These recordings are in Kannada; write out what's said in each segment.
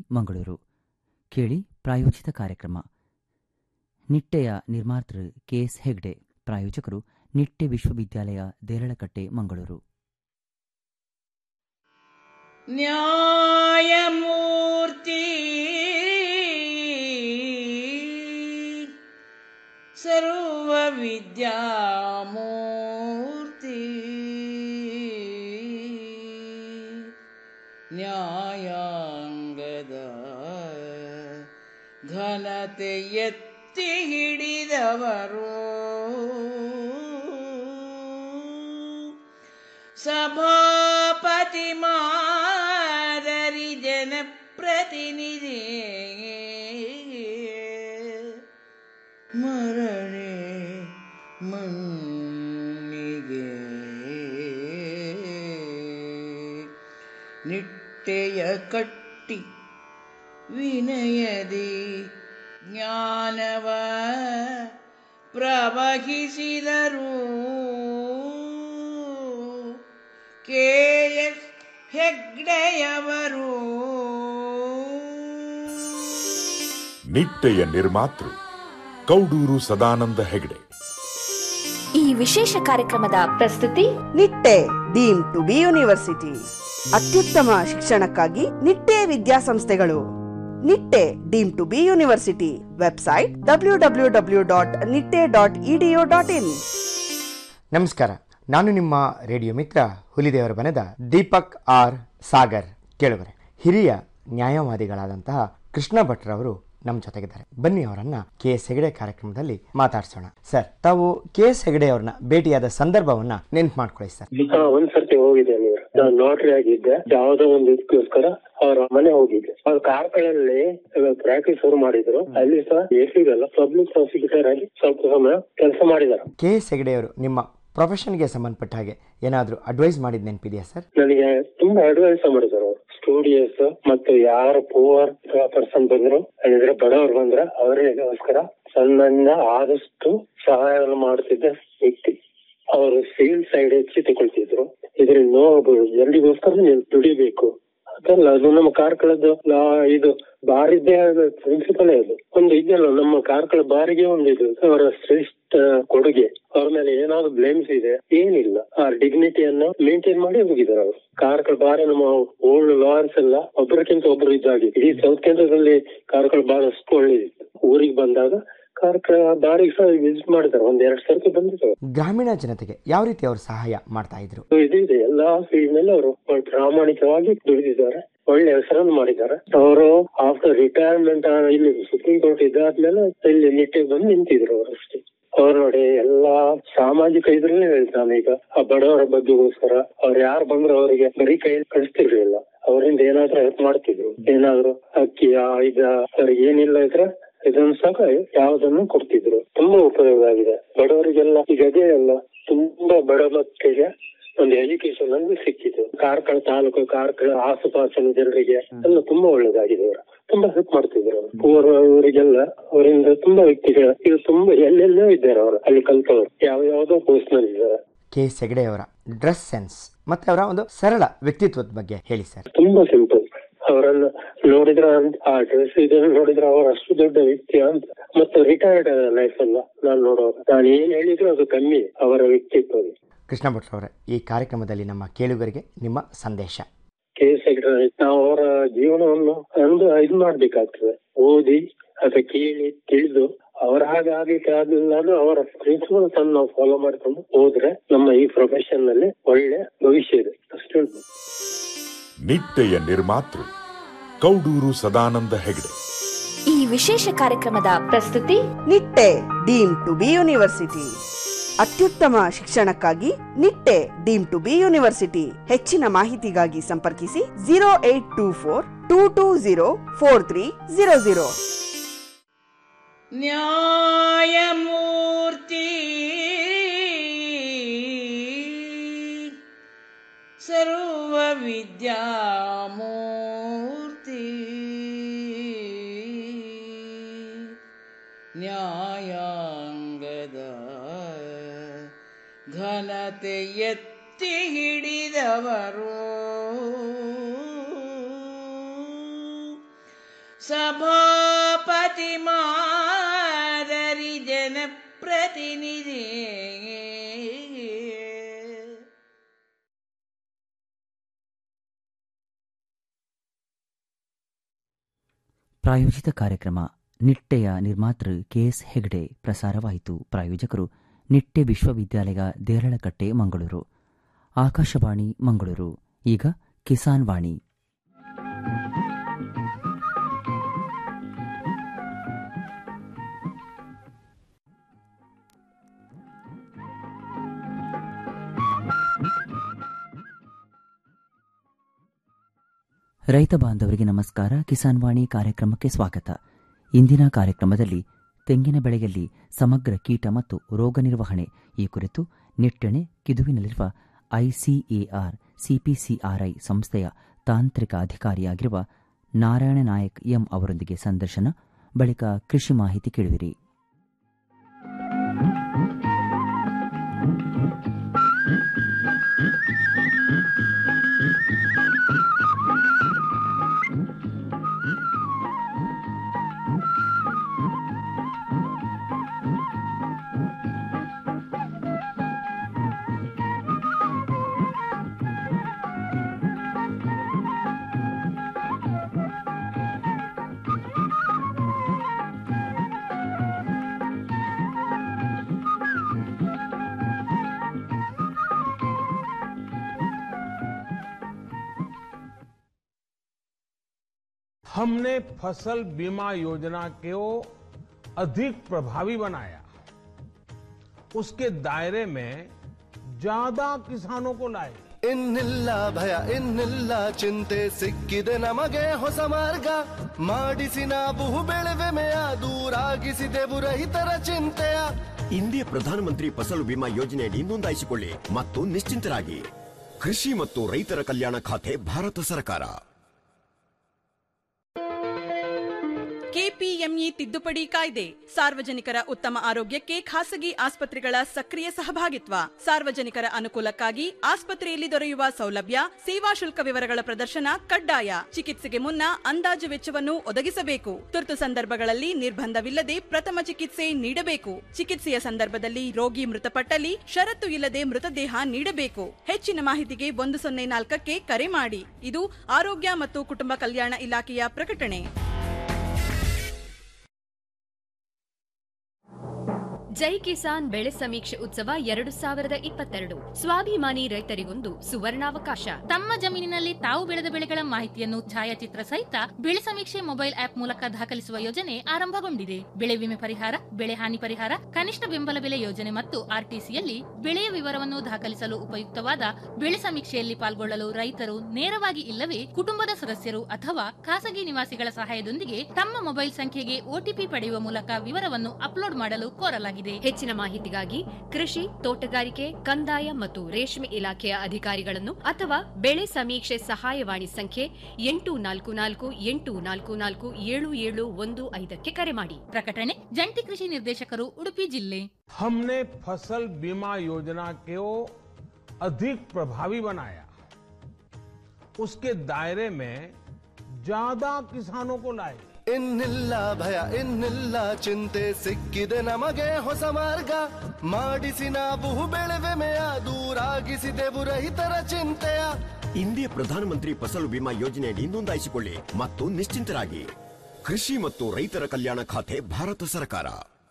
ಮಂಗಳೂರು ಕೇಳಿ ಪ್ರಾಯೋಜಿತ ಕಾರ್ಯಕ್ರಮ ನಿಟ್ಟೆಯ ನಿರ್ಮಾತೃ ಕೆಎಸ್ ಹೆಗ್ಡೆ ಪ್ರಾಯೋಜಕರು ನಿಟ್ಟೆ ವಿಶ್ವವಿದ್ಯಾಲಯ ದೇರಳಕಟ್ಟೆ ಮಂಗಳೂರು ನ್ಯಾಯಮೂರ್ತಿ ಸರ್ವ ವಿದ್ಯಾಮೂರ್ತಿ ನ್ಯಾಯಾಂಗದ ಘನತೆ ಎತ್ತಿ ಹಿಡಿದವರು ಸಭಾಪತಿ ಮಾದರಿ ಜನಪ್ರತಿನಿಧಿ ಮರಣೆ ಮಣ್ಣಿಗೆ ನಿಟ್ಟೆಯ ಕಟ್ಟಿ ವಿನಯದಿ ಜ್ಞಾನವ ಪ್ರವಹಿಸಿದರು ಕೆ ಎಸ್ ಹೆಗ್ಡೆಯವರು ನಿಟ್ಟೆಯ ನಿರ್ಮಾತೃ ಕೌಡೂರು ಸದಾನಂದ ಹೆಗಡೆ ಈ ವಿಶೇಷ ಕಾರ್ಯಕ್ರಮದ ಪ್ರಸ್ತುತಿ Nitte deemed to be university ಅತ್ಯುತ್ತಮ ಶಿಕ್ಷಣಕ್ಕಾಗಿ ನಿಟ್ಟೆ ವಿದ್ಯಾಸಂಸ್ಥೆಗಳು Nitte deemed to be university website W W W dot Nitte dot E D U dot in ನಮಸ್ಕಾರ ನಾನು ನಿಮ್ಮ ರೇಡಿಯೋ ಮಿತ್ರ ಹುಲಿದೇವರ ಬನದ ದೀಪಕ್ ಆರ್ ಸಾಗರ್ ಕೇಳುವರೆ ಹಿರಿಯ ನ್ಯಾಯವಾದಿಗಳಾದಂತಹ ಕೃಷ್ಣ ಭಟ್ರವರು ನಮ್ಮ ಜೊತೆಗಿದ್ದಾರೆ ಬನ್ನಿ ಅವರನ್ನ ಕೆ ಎಸ್ ಹೆಗಡೆ ಕಾರ್ಯಕ್ರಮದಲ್ಲಿ ಮಾತಾಡ್ಸೋಣ ಸರ್ ತಾವು ಕೆ ಎಸ್ ಹೆಗಡೆ ಅವ್ರನ್ನ ಭೇಟಿಯಾದ ಸಂದರ್ಭವನ್ನ ನೆನ್ಪು ಮಾಡ್ಕೊಳ್ಳಿ ಸರ್ ಹಾ, ಒಂದ್ ಸರ್ತಿ ಹೋಗಿದ್ದೆ ನೀವು ನಾನು ನೋಟ್ರಿ ಆಗಿದ್ದೆ ಯಾವ್ದೋ ಒಂದು ಇದಕ್ಕೋಸ್ಕರ ಅವ್ರ ಮನೆ ಹೋಗಿದ್ದೆ ಅವ್ರ ಕಾರ್ಕಳಲ್ಲಿ ಪ್ರಾಕ್ಟೀಸ್ ಶುರು ಮಾಡಿದ್ರು ಅಲ್ಲಿ ಸಹ ಎಸಿಗಲ್ಲ ಪಬ್ಲಿಕ್ ಪ್ರಾಸಿಕ್ಯೂಟರ್ ಆಗಿ ಸ್ವಲ್ಪ ಸಮಯ ಕೆಲಸ ಮಾಡಿದಾರೆ ಕೆ ಎಸ್ ಹೆಗಡೆ ಅವರು ನಿಮ್ಮ ಪ್ರೊಫೆಷನ್ಗೆ ಸಂಬಂಧಪಟ್ಟ ಹಾಗೆ ಏನಾದರೂ ಅಡ್ವೈಸ್ ಮಾಡಿದ ನೆನಪಿದೆಯಾ ಸರ್ ನನಗೆ ತುಂಬಾ ಅಡ್ವೈಸ್ ಮಾಡಿದ್ರು ಅವ್ರು ಸ್ಟೂಡಿಯೋಸ್ ಮತ್ತು ಯಾರು ಪೂವರ್ ಪರ್ಸನ್ ಬಂದ್ರು ಅಂದ್ರೆ ಬಡವರು ಬಂದ್ರ ಅವರಿಗೋಸ್ಕರ ಸಣ್ಣಿಂದ ಆದಷ್ಟು ಸಹಾಯವನ್ನು ಮಾಡುತ್ತಿದ್ದ ವ್ಯಕ್ತಿ ಅವರು ಸೇಲ್ ಸೈಡ್ ಹೆಚ್ಚಿ ತಗೊಳ್ತಿದ್ರು ಇದರಿಂದ ನೋವು ಎಲ್ರಿಗೋಸ್ಕರ ನೀವು ದುಡಿಬೇಕು ಅದಲ್ಲ ಅದು ನಮ್ಮ ಕಾರ್ಕಳದ ಲಾ- ಇದು ಬಾರಿದ್ದೇ ಪ್ರಿನ್ಸಿಪಲ್ ಅದು ಒಂದು ಇದೆಯಲ್ಲ ನಮ್ಮ ಕಾರ್ಕಳ ಬಾರಿಗೆ ಒಂದು ಇದು ಅವರ ಶ್ರೇಷ್ಠ ಕೊಡುಗೆ ಅವ್ರ ಮೇಲೆ ಏನಾದ್ರು ಬ್ಲೇಮ್ಸ್ ಇದೆ ಏನಿಲ್ಲ ಆ ಡಿಗ್ನಿಟಿಯನ್ನ ಮೇಂಟೈನ್ ಮಾಡಿ ಹೋಗಿದ್ದಾರೆ ಅವರು ಕಾರ್ಕಳ ಬಾರಿ ನಮ್ಮ ಓಲ್ಡ್ ಲಾಯರ್ಸ್ ಎಲ್ಲ ಒಬ್ಬರಕ್ಕಿಂತ ಒಬ್ರು ಇದ್ದಾಗಿ ಇಡೀ ಸೌತ್ ಕೇಂದ್ರದಲ್ಲಿ ಕಾರ್ಕಳ ಬಾರ್ ಅಷ್ಟು ಒಳ್ಳೇದಿತ್ತು ಊರಿಗೆ ಬಂದಾಗ ಕಾರ್ಕಳ ಬಾರಿಗೆ ಸಹ ವಿಸಿಟ್ ಮಾಡಿದ್ದಾರೆ ಒಂದ್ ಎರಡ್ ಸರ್ತಿ ಬಂದಿದ್ದಾರೆ ಗ್ರಾಮೀಣ ಜನತೆಗೆ ಯಾವ ರೀತಿ ಅವರು ಸಹಾಯ ಮಾಡ್ತಾ ಇದ್ರು ಇದು ಇದೆ ಎಲ್ಲಾ ಫೀಲ್ಡ್ ಮೇಲೆ ಅವರು ಪ್ರಾಮಾಣಿಕವಾಗಿ ದುಡಿದಿದ್ದಾರೆ ಒಳ್ಳೆ ಹೆಸರನ್ನು ಮಾಡಿದ್ದಾರೆ ಅವರು ಆಫ್ಟರ್ ರಿಟೈರ್ಮೆಂಟ್ ಇಲ್ಲಿ ಸುಪ್ರೀಂ ಕೋರ್ಟ್ ಇದಾದ್ಮೇಲೆ ಇಲ್ಲಿ ನಿಟ್ಟಿಗೆ ಬಂದು ನಿಂತಿದ್ರು ಅವರು ಅಷ್ಟೇ ಅವ್ರು ನೋಡಿ ಎಲ್ಲಾ ಸಾಮಾಜಿಕ ಇದ್ರಲ್ಲೇ ಹೇಳ್ತಾನೆ ಈಗ ಆ ಬಡವರ ಬಗ್ಗೆಗೋಸ್ಕರ ಅವ್ರು ಯಾರು ಬಂದ್ರು ಅವರಿಗೆ ಬರೀ ಕೈಯಲ್ಲಿ ಕಳಿಸ್ತಿರ್ಲಿಲ್ಲ ಅವರಿಂದ ಏನಾದ್ರೂ ಹೆಲ್ಪ್ ಮಾಡ್ತಿದ್ರು ಏನಾದ್ರು ಅಕ್ಕಿ ಆ ಇದ ಅವ್ರಿಗೆ ಏನಿಲ್ಲ ಇದ್ರೆ ಇದನ್ನು ಸಹ ಯಾವ್ದನ್ನು ಕೊಡ್ತಿದ್ರು ತುಂಬಾ ಉಪಯೋಗ ಆಗಿದೆ ಬಡವರಿಗೆಲ್ಲ ಈಗ ಅದೇ ಅಲ್ಲ ತುಂಬಾ ಬಡ ಮಕ್ಕಳಿಗೆ ಒಂದು ಎಜುಕೇಶನ್ ಅಲ್ಲಿ ಸಿಕ್ಕಿತು ಕಾರ್ಕಳ ತಾಲೂಕು ಕಾರ್ಕಳ ಆಸುಪಾಸಿನ ಜನರಿಗೆ ಎಲ್ಲ ತುಂಬಾ ಒಳ್ಳೇದಾಗಿದೆ ಅವರು ತುಂಬಾ ಹೆಲ್ಪ್ ಮಾಡ್ತಿದ್ರು ಅವರು ಪೂರ್ವ ಇವರಿಗೆಲ್ಲ ಅವರಿಂದ ತುಂಬಾ ವ್ಯಕ್ತಿಗಳು ಇದು ತುಂಬಾ ಎಲ್ಲೆಲ್ಲೋ ಇದ್ದಾರೆ ಅವರು ಅಲ್ಲಿ ಕಲ್ತವರು ಯಾವ ಯಾವ್ದೋ ಪೋಸ್ಟ್ ನಲ್ಲಿ ಇದ್ದಾರೆ ಕೆ ಎಸ್ ಹೆಗಡೆ ಅವರ ಡ್ರೆಸ್ ಸೆನ್ಸ್ ಮತ್ತೆ ಅವರ ಒಂದು ಸರಳ ವ್ಯಕ್ತಿತ್ವದ ಬಗ್ಗೆ ಹೇಳಿ ಸರ್ ತುಂಬಾ ಸಿಂಪಲ್ ಅವರನ್ನ ನೋಡಿದ್ರ ಆ ಡ್ರೆಸ್ ಇದನ್ನ ನೋಡಿದ್ರೆ ಅವರು ಅಷ್ಟು ದೊಡ್ಡ ವ್ಯಕ್ತಿ ಅಂತ ಮತ್ತು ರಿಟೈರ್ಡ್ ಲೈಫ್ ಅಲ್ಲ ನಾನು ನೋಡುವಾಗ ನಾನು ಏನ್ ಹೇಳಿದ್ರು ಅದು ಕಮ್ಮಿ ಅವರ ವ್ಯಕ್ತಿತ್ವ ಕೃಷ್ಣ ಭಟ್ರು ಅವರೇ ಈ ಕಾರ್ಯಕ್ರಮದಲ್ಲಿ ನಮ್ಮ ಕೇಳುಗರಿಗೆ ನಿಮ್ಮ ಸಂದೇಶ ಕೆ ಎಸ್ ಹೆಗ್ಡೆ ನಾವು ಅವರ ಜೀವನವನ್ನು ಒಂದು ಇದು ಮಾಡ್ಬೇಕಾಗ್ತದೆ ಓದಿ ಅಥವಾ ಕೇಳಿ ತಿಳಿದು ಅವರ ಹಾಗೆ ಆಗ್ಲಿಕ್ಕೆ ಆಗ್ಲಿಲ್ಲ ಅಂದ್ರೆ ಅವರ ಪ್ರಿನ್ಸಿಪಲ್ಸ್ ಅನ್ನು ನಾವು ಫಾಲೋ ಮಾಡ್ಕೊಂಡು ಹೋದ್ರೆ ನಮ್ಮ ಈ ಪ್ರೊಫೆಷನ್ ನಲ್ಲಿ ಒಳ್ಳೆ ಭವಿಷ್ಯ ಇದೆ ಅಷ್ಟೇ ಹೇಳ್ಬೋದು. ನಿಟ್ಟೆಯ ನಿರ್ಮಾತೃ ಕೌಡೂರು ಸದಾನಂದ ಹೆಗಡೆ ಈ ವಿಶೇಷ ಕಾರ್ಯಕ್ರಮದ ಪ್ರಸ್ತುತಿ Nitte deemed to be university ಅತ್ಯುತ್ತಮ ಶಿಕ್ಷಣಕ್ಕಾಗಿ Nitte deemed to be university ಹೆಚ್ಚಿನ ಮಾಹಿತಿಗಾಗಿ ಸಂಪರ್ಕಿಸಿ zero eight two four two two zero four three zero zero ನ್ಯಾಯಮೂರ್ತಿ ಸರ್ವ ವಿದ್ಯಾಮೂರ್ತಿ ನ್ಯಾಯಾಂಗದ ಘನತೆ ಎತ್ತಿ ಹಿಡಿದವರು ಸಭಾಪತಿ ಮಾದರಿ ಜನಪ್ರತಿನಿಧಿ ಪ್ರಾಯೋಜಿತ ಕಾರ್ಯಕ್ರಮ ನಿಟ್ಟೆಯ ನಿರ್ಮಾತೃ ಕೆಎಸ್ ಹೆಗ್ಡೆ ಪ್ರಸಾರವಾಯಿತು ಪ್ರಾಯೋಜಕರು ನಿಟ್ಟೆ ವಿಶ್ವವಿದ್ಯಾಲಯ ದೇರಳಕಟ್ಟೆ ಮಂಗಳೂರು ಆಕಾಶವಾಣಿ ಮಂಗಳೂರು ಈಗ ಕಿಸಾನ್ ವಾಣಿ ರೈತ ಬಾಂಧವರಿಗೆ ನಮಸ್ಕಾರ ಕಿಸಾನ್ ವಾಣಿ ಕಾರ್ಯಕ್ರಮಕ್ಕೆ ಸ್ವಾಗತ ಇಂದಿನ ಕಾರ್ಯಕ್ರಮದಲ್ಲಿ ತೆಂಗಿನ ಬೆಳೆಯಲ್ಲಿ ಸಮಗ್ರ ಕೀಟ ಮತ್ತು ರೋಗ ನಿರ್ವಹಣೆ ಈ ಕುರಿತು ನಿಟ್ಟೆಣೆ ಕಿದುವಿನಲ್ಲಿರುವ ಐಸಿಎಆರ್ ಸಿಪಿಸಿಆರ್ಐ ಸಂಸ್ಥೆಯ ತಾಂತ್ರಿಕ ಅಧಿಕಾರಿಯಾಗಿರುವ ನಾರಾಯಣ ನಾಯಕ್ ಎಂ ಅವರೊಂದಿಗೆ ಸಂದರ್ಶನ ಬಳಿಕ ಕೃಷಿ ಮಾಹಿತಿ ಕೇಳುವಿರಿ हमने फसल बीमा योजना को अधिक प्रभावी बनाया उसके दायरे में ज्यादा किसानों को लाए ಇನ್ನಿಲ್ಲ ಭಯ ಇನ್ನಿಲ್ಲ ಚಿಂತೆ ಸಿಕ್ಕಿದೆ ನಮಗೆ ಹೊಸ ಮಾರ್ಗ ಮಾಡಿಸಿ ನಾವು ಬೆಳೆವೆಮೆಯ ದೂರಾಗಿಸಿದೆವು ರೈತರ ಚಿಂತೆಯ ಇಂದಿಯ ಪ್ರಧಾನಮಂತ್ರಿ ಫಸಲು ಬಿಮಾ ಯೋಜನೆಯಡಿ ನೋಂದಾಯಿಸಿಕೊಳ್ಳಿ ಮತ್ತು ನಿಶ್ಚಿಂತರಾಗಿ ಕೃಷಿ ಮತ್ತು ರೈತರ ಕಲ್ಯಾಣ ಖಾತೆ ಭಾರತ ಸರ್ಕಾರ ಕೆಪಿಎಂಇ ತಿದ್ದುಪಡಿ ಕಾಯ್ದೆ ಸಾರ್ವಜನಿಕರ ಉತ್ತಮ ಆರೋಗ್ಯಕ್ಕೆ ಖಾಸಗಿ ಆಸ್ಪತ್ರೆಗಳ ಸಕ್ರಿಯ ಸಹಭಾಗಿತ್ವ ಸಾರ್ವಜನಿಕರ ಅನುಕೂಲಕ್ಕಾಗಿ ಆಸ್ಪತ್ರೆಯಲ್ಲಿ ದೊರೆಯುವ ಸೌಲಭ್ಯ ಸೇವಾ ಶುಲ್ಕ ವಿವರಗಳ ಪ್ರದರ್ಶನ ಕಡ್ಡಾಯ ಚಿಕಿತ್ಸೆಗೆ ಮುನ್ನ ಅಂದಾಜು ವೆಚ್ಚವನ್ನು ಒದಗಿಸಬೇಕು ತುರ್ತು ಸಂದರ್ಭಗಳಲ್ಲಿ ನಿರ್ಬಂಧವಿಲ್ಲದೆ ಪ್ರಥಮ ಚಿಕಿತ್ಸೆ ನೀಡಬೇಕು ಚಿಕಿತ್ಸೆಯ ಸಂದರ್ಭದಲ್ಲಿ ರೋಗಿ ಮೃತಪಟ್ಟಲ್ಲಿ ಷರತ್ತು ಇಲ್ಲದೆ ಮೃತದೇಹ ನೀಡಬೇಕು ಹೆಚ್ಚಿನ ಮಾಹಿತಿಗೆ ಒಂದು ಸೊನ್ನೆ ನಾಲ್ಕಕ್ಕೆ ಕರೆ ಮಾಡಿ ಇದು ಆರೋಗ್ಯ ಮತ್ತು ಕುಟುಂಬ ಕಲ್ಯಾಣ ಇಲಾಖೆಯ ಪ್ರಕಟಣೆ ಜೈ ಕಿಸಾನ್ ಬೆಳೆ ಸಮೀಕ್ಷೆ ಉತ್ಸವ ಎರಡು ಸಾವಿರದ ಇಪ್ಪತ್ತೆರಡು ಸ್ವಾಭಿಮಾನಿ ರೈತರಿಗೊಂದು ಸುವರ್ಣಾವಕಾಶ ತಮ್ಮ ಜಮೀನಿನಲ್ಲಿ ತಾವು ಬೆಳೆದ ಬೆಳೆಗಳ ಮಾಹಿತಿಯನ್ನು ಛಾಯಾಚಿತ್ರ ಸಹಿತ ಬೆಳೆ ಸಮೀಕ್ಷೆ ಮೊಬೈಲ್ ಆಪ್ ಮೂಲಕ ದಾಖಲಿಸುವ ಯೋಜನೆ ಆರಂಭಗೊಂಡಿದೆ ಬೆಳೆ ವಿಮೆ ಪರಿಹಾರ ಬೆಳೆ ಹಾನಿ ಪರಿಹಾರ ಕನಿಷ್ಠ ಬೆಂಬಲ ಬೆಲೆ ಯೋಜನೆ ಮತ್ತು ಆರ್ಟಿಸಿಯಲ್ಲಿ ಬೆಳೆಯ ವಿವರವನ್ನು ದಾಖಲಿಸಲು ಉಪಯುಕ್ತವಾದ ಬೆಳೆ ಸಮೀಕ್ಷೆಯಲ್ಲಿ ಪಾಲ್ಗೊಳ್ಳಲು ರೈತರು ನೇರವಾಗಿ ಇಲ್ಲವೇ ಕುಟುಂಬದ ಸದಸ್ಯರು ಅಥವಾ ಖಾಸಗಿ ನಿವಾಸಿಗಳ ಸಹಾಯದೊಂದಿಗೆ ತಮ್ಮ ಮೊಬೈಲ್ ಸಂಖ್ಯೆಗೆ ಒಟಿಪಿ ಪಡೆಯುವ ಮೂಲಕ ವಿವರವನ್ನು ಅಪ್ಲೋಡ್ ಮಾಡಲು ಕೋರಲಾಗಿದೆ ಹೆಚ್ಚಿನ ಮಾಹಿತಿಗಾಗಿ ಕೃಷಿ ತೋಟಗಾರಿಕೆ ಕಂದಾಯ ಮತ್ತು ರೇಷ್ಮೆ ಇಲಾಖೆಯ ಅಧಿಕಾರಿಗಳನ್ನು ಅಥವಾ ಬೆಳೆ ಸಮೀಕ್ಷೆ ಸಹಾಯವಾಣಿ ಸಂಖ್ಯೆ ಎಂಟು ನಾಲ್ಕು ನಾಲ್ಕು ಎಂಟು ನಾಲ್ಕು ನಾಲ್ಕು ಏಳು ಏಳು ಒಂದು ಐದಕ್ಕೆ ಕರೆ ಮಾಡಿ ಪ್ರಕಟಣೆ ಜಂಟಿ ಕೃಷಿ ನಿರ್ದೇಶಕರು ಉಡುಪಿ ಜಿಲ್ಲೆ हमने फसल बीमा योजना को अधिक प्रभावी बनाया उसके दायरे में ज्यादा किसानों को लाए ಇನ್ನಿಲ್ಲ ಭಯ ಇನ್ನಿಲ್ಲ ಚಿಂತೆ ಸಿಕ್ಕಿದೆ ನಮಗೆ ಹೊಸ ಮಾರ್ಗ ಮಾಡಿಸಿ ನಾವು ಬೆಳೆವೆಮೆಯ ದೂರಾಗಿಸಿದೆವು ರೈತರ ಚಿಂತೆಯ ಇಂದಿಯ ಪ್ರಧಾನಮಂತ್ರಿ ಫಸಲು ಬಿಮಾ ಯೋಜನೆಯಡಿ ನೋಂದಾಯಿಸಿಕೊಳ್ಳಿ ಮತ್ತು ನಿಶ್ಚಿಂತರಾಗಿ ಕೃಷಿ ಮತ್ತು ರೈತರ ಕಲ್ಯಾಣ ಖಾತೆ ಭಾರತ ಸರ್ಕಾರ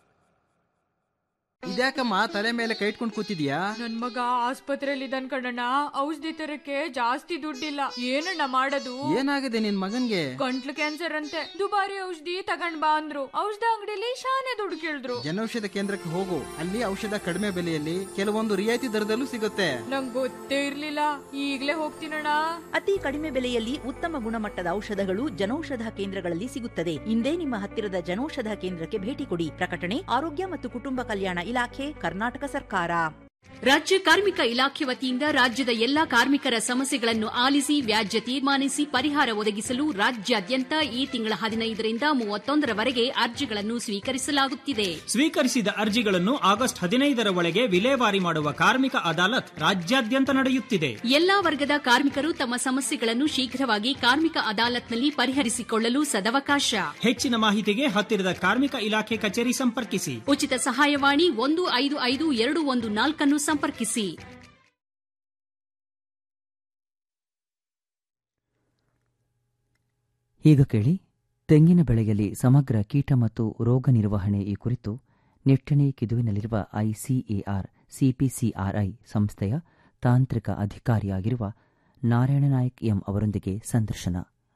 ಇದ್ಯಾಕಮ್ಮ ತಲೆ ಮೇಲೆ ಕೈ ಇಟ್ಕೊಂಡು ಕೂತಿದ್ಯಾ ನನ್ ಮಗ ಆಸ್ಪತ್ರೆಯಲ್ಲಿ ಇದ್ದಾನ್ ಕಣಣ್ಣ ಔಷಧಿ ತರಕ್ಕೆ ಜಾಸ್ತಿ ದುಡ್ಡಿಲ್ಲ ಏನಣ್ಣ ಮಾಡೋದು ಏನಾಗಿದೆ ನಿನ್ ಮಗನ್ಗೆ ಗಂಟ್ಲು ಕ್ಯಾನ್ಸರ್ ಅಂತೆ ದುಬಾರಿ ಔಷಧಿ ತಗೊಂಡ್ ಬಾ ಅಂದ್ರು ಔಷಧ ಅಂಗಡಿಲಿ ಶಾನೆ ದುಡ್ಡು ಕೇಳಿದ್ರು ಜನೌಷಧ ಕೇಂದ್ರಕ್ಕೆ ಹೋಗು ಅಲ್ಲಿ ಔಷಧ ಕಡಿಮೆ ಬೆಲೆಯಲ್ಲಿ ಕೆಲವೊಂದು ರಿಯಾಯಿತಿ ದರದಲ್ಲೂ ಸಿಗುತ್ತೆ ನಂಗ್ ಗೊತ್ತೇ ಇರ್ಲಿಲ್ಲ ಈಗ್ಲೇ ಹೋಗ್ತೀನಣ್ಣ ಅತಿ ಕಡಿಮೆ ಬೆಲೆಯಲ್ಲಿ ಉತ್ತಮ ಗುಣಮಟ್ಟದ ಔಷಧಗಳು ಜನೌಷಧ ಕೇಂದ್ರಗಳಲ್ಲಿ ಸಿಗುತ್ತದೆ ಇಂದೇ ನಿಮ್ಮ ಹತ್ತಿರದ ಜನೌಷಧ ಕೇಂದ್ರಕ್ಕೆ ಭೇಟಿ ಕೊಡಿ ಪ್ರಕಟಣೆ ಆರೋಗ್ಯ ಮತ್ತು ಕುಟುಂಬ ಕಲ್ಯಾಣ ಇಲಾಖೆ ಕರ್ನಾಟಕ ಸರ್ಕಾರ ರಾಜ್ಯ ಕಾರ್ಮಿಕ ಇಲಾಖೆ ವತಿಯಿಂದ ರಾಜ್ಯದ ಎಲ್ಲಾ ಕಾರ್ಮಿಕರ ಸಮಸ್ಯೆಗಳನ್ನು ಆಲಿಸಿ ವ್ಯಾಜ್ಯ ತೀರ್ಮಾನಿಸಿ ಪರಿಹಾರ ಒದಗಿಸಲು ರಾಜ್ಯಾದ್ಯಂತ ಈ ತಿಂಗಳ ಹದಿನೈದರಿಂದ ಮೂವತ್ತೊಂದರವರೆಗೆ ಅರ್ಜಿಗಳನ್ನು ಸ್ವೀಕರಿಸಲಾಗುತ್ತಿದೆ ಸ್ವೀಕರಿಸಿದ ಅರ್ಜಿಗಳನ್ನು ಆಗಸ್ಟ್ ಹದಿನೈದರ ಒಳಗೆ ವಿಲೇವಾರಿ ಮಾಡುವ ಕಾರ್ಮಿಕ ಅದಾಲತ್ ರಾಜ್ಯಾದ್ಯಂತ ನಡೆಯುತ್ತಿದೆ ಎಲ್ಲಾ ವರ್ಗದ ಕಾರ್ಮಿಕರು ತಮ್ಮ ಸಮಸ್ಯೆಗಳನ್ನು ಶೀಘ್ರವಾಗಿ ಕಾರ್ಮಿಕ ಅದಾಲತ್ನಲ್ಲಿ ಪರಿಹರಿಸಿಕೊಳ್ಳಲು ಸದವಕಾಶ ಹೆಚ್ಚಿನ ಮಾಹಿತಿಗೆ ಹತ್ತಿರದ ಕಾರ್ಮಿಕ ಇಲಾಖೆ ಕಚೇರಿ ಸಂಪರ್ಕಿಸಿ ಉಚಿತ ಸಹಾಯವಾಣಿ ಒಂದು ಐದು ಐದು ಎರಡು ಒಂದು ನಾಲ್ಕನ್ನು ಸಂಪರ್ಕಿಸಿ ಈಗ ಕೇಳಿ ತೆಂಗಿನ ಬೆಳೆಯಲ್ಲಿ ಸಮಗ್ರ ಕೀಟ ಮತ್ತು ರೋಗ ನಿರ್ವಹಣೆ ಈ ಕುರಿತು ನೆಟ್ಟಣಿ ಕಿದುವಿನಲ್ಲಿರುವ ಐಸಿಎಆರ್ ಸಿಪಿಸಿಆರ್ಐ ಸಂಸ್ಥೆಯ ತಾಂತ್ರಿಕ ಅಧಿಕಾರಿಯಾಗಿರುವ ನಾರಾಯಣ ನಾಯಕ್ ಎಂ ಅವರೊಂದಿಗೆ ಸಂದರ್ಶನ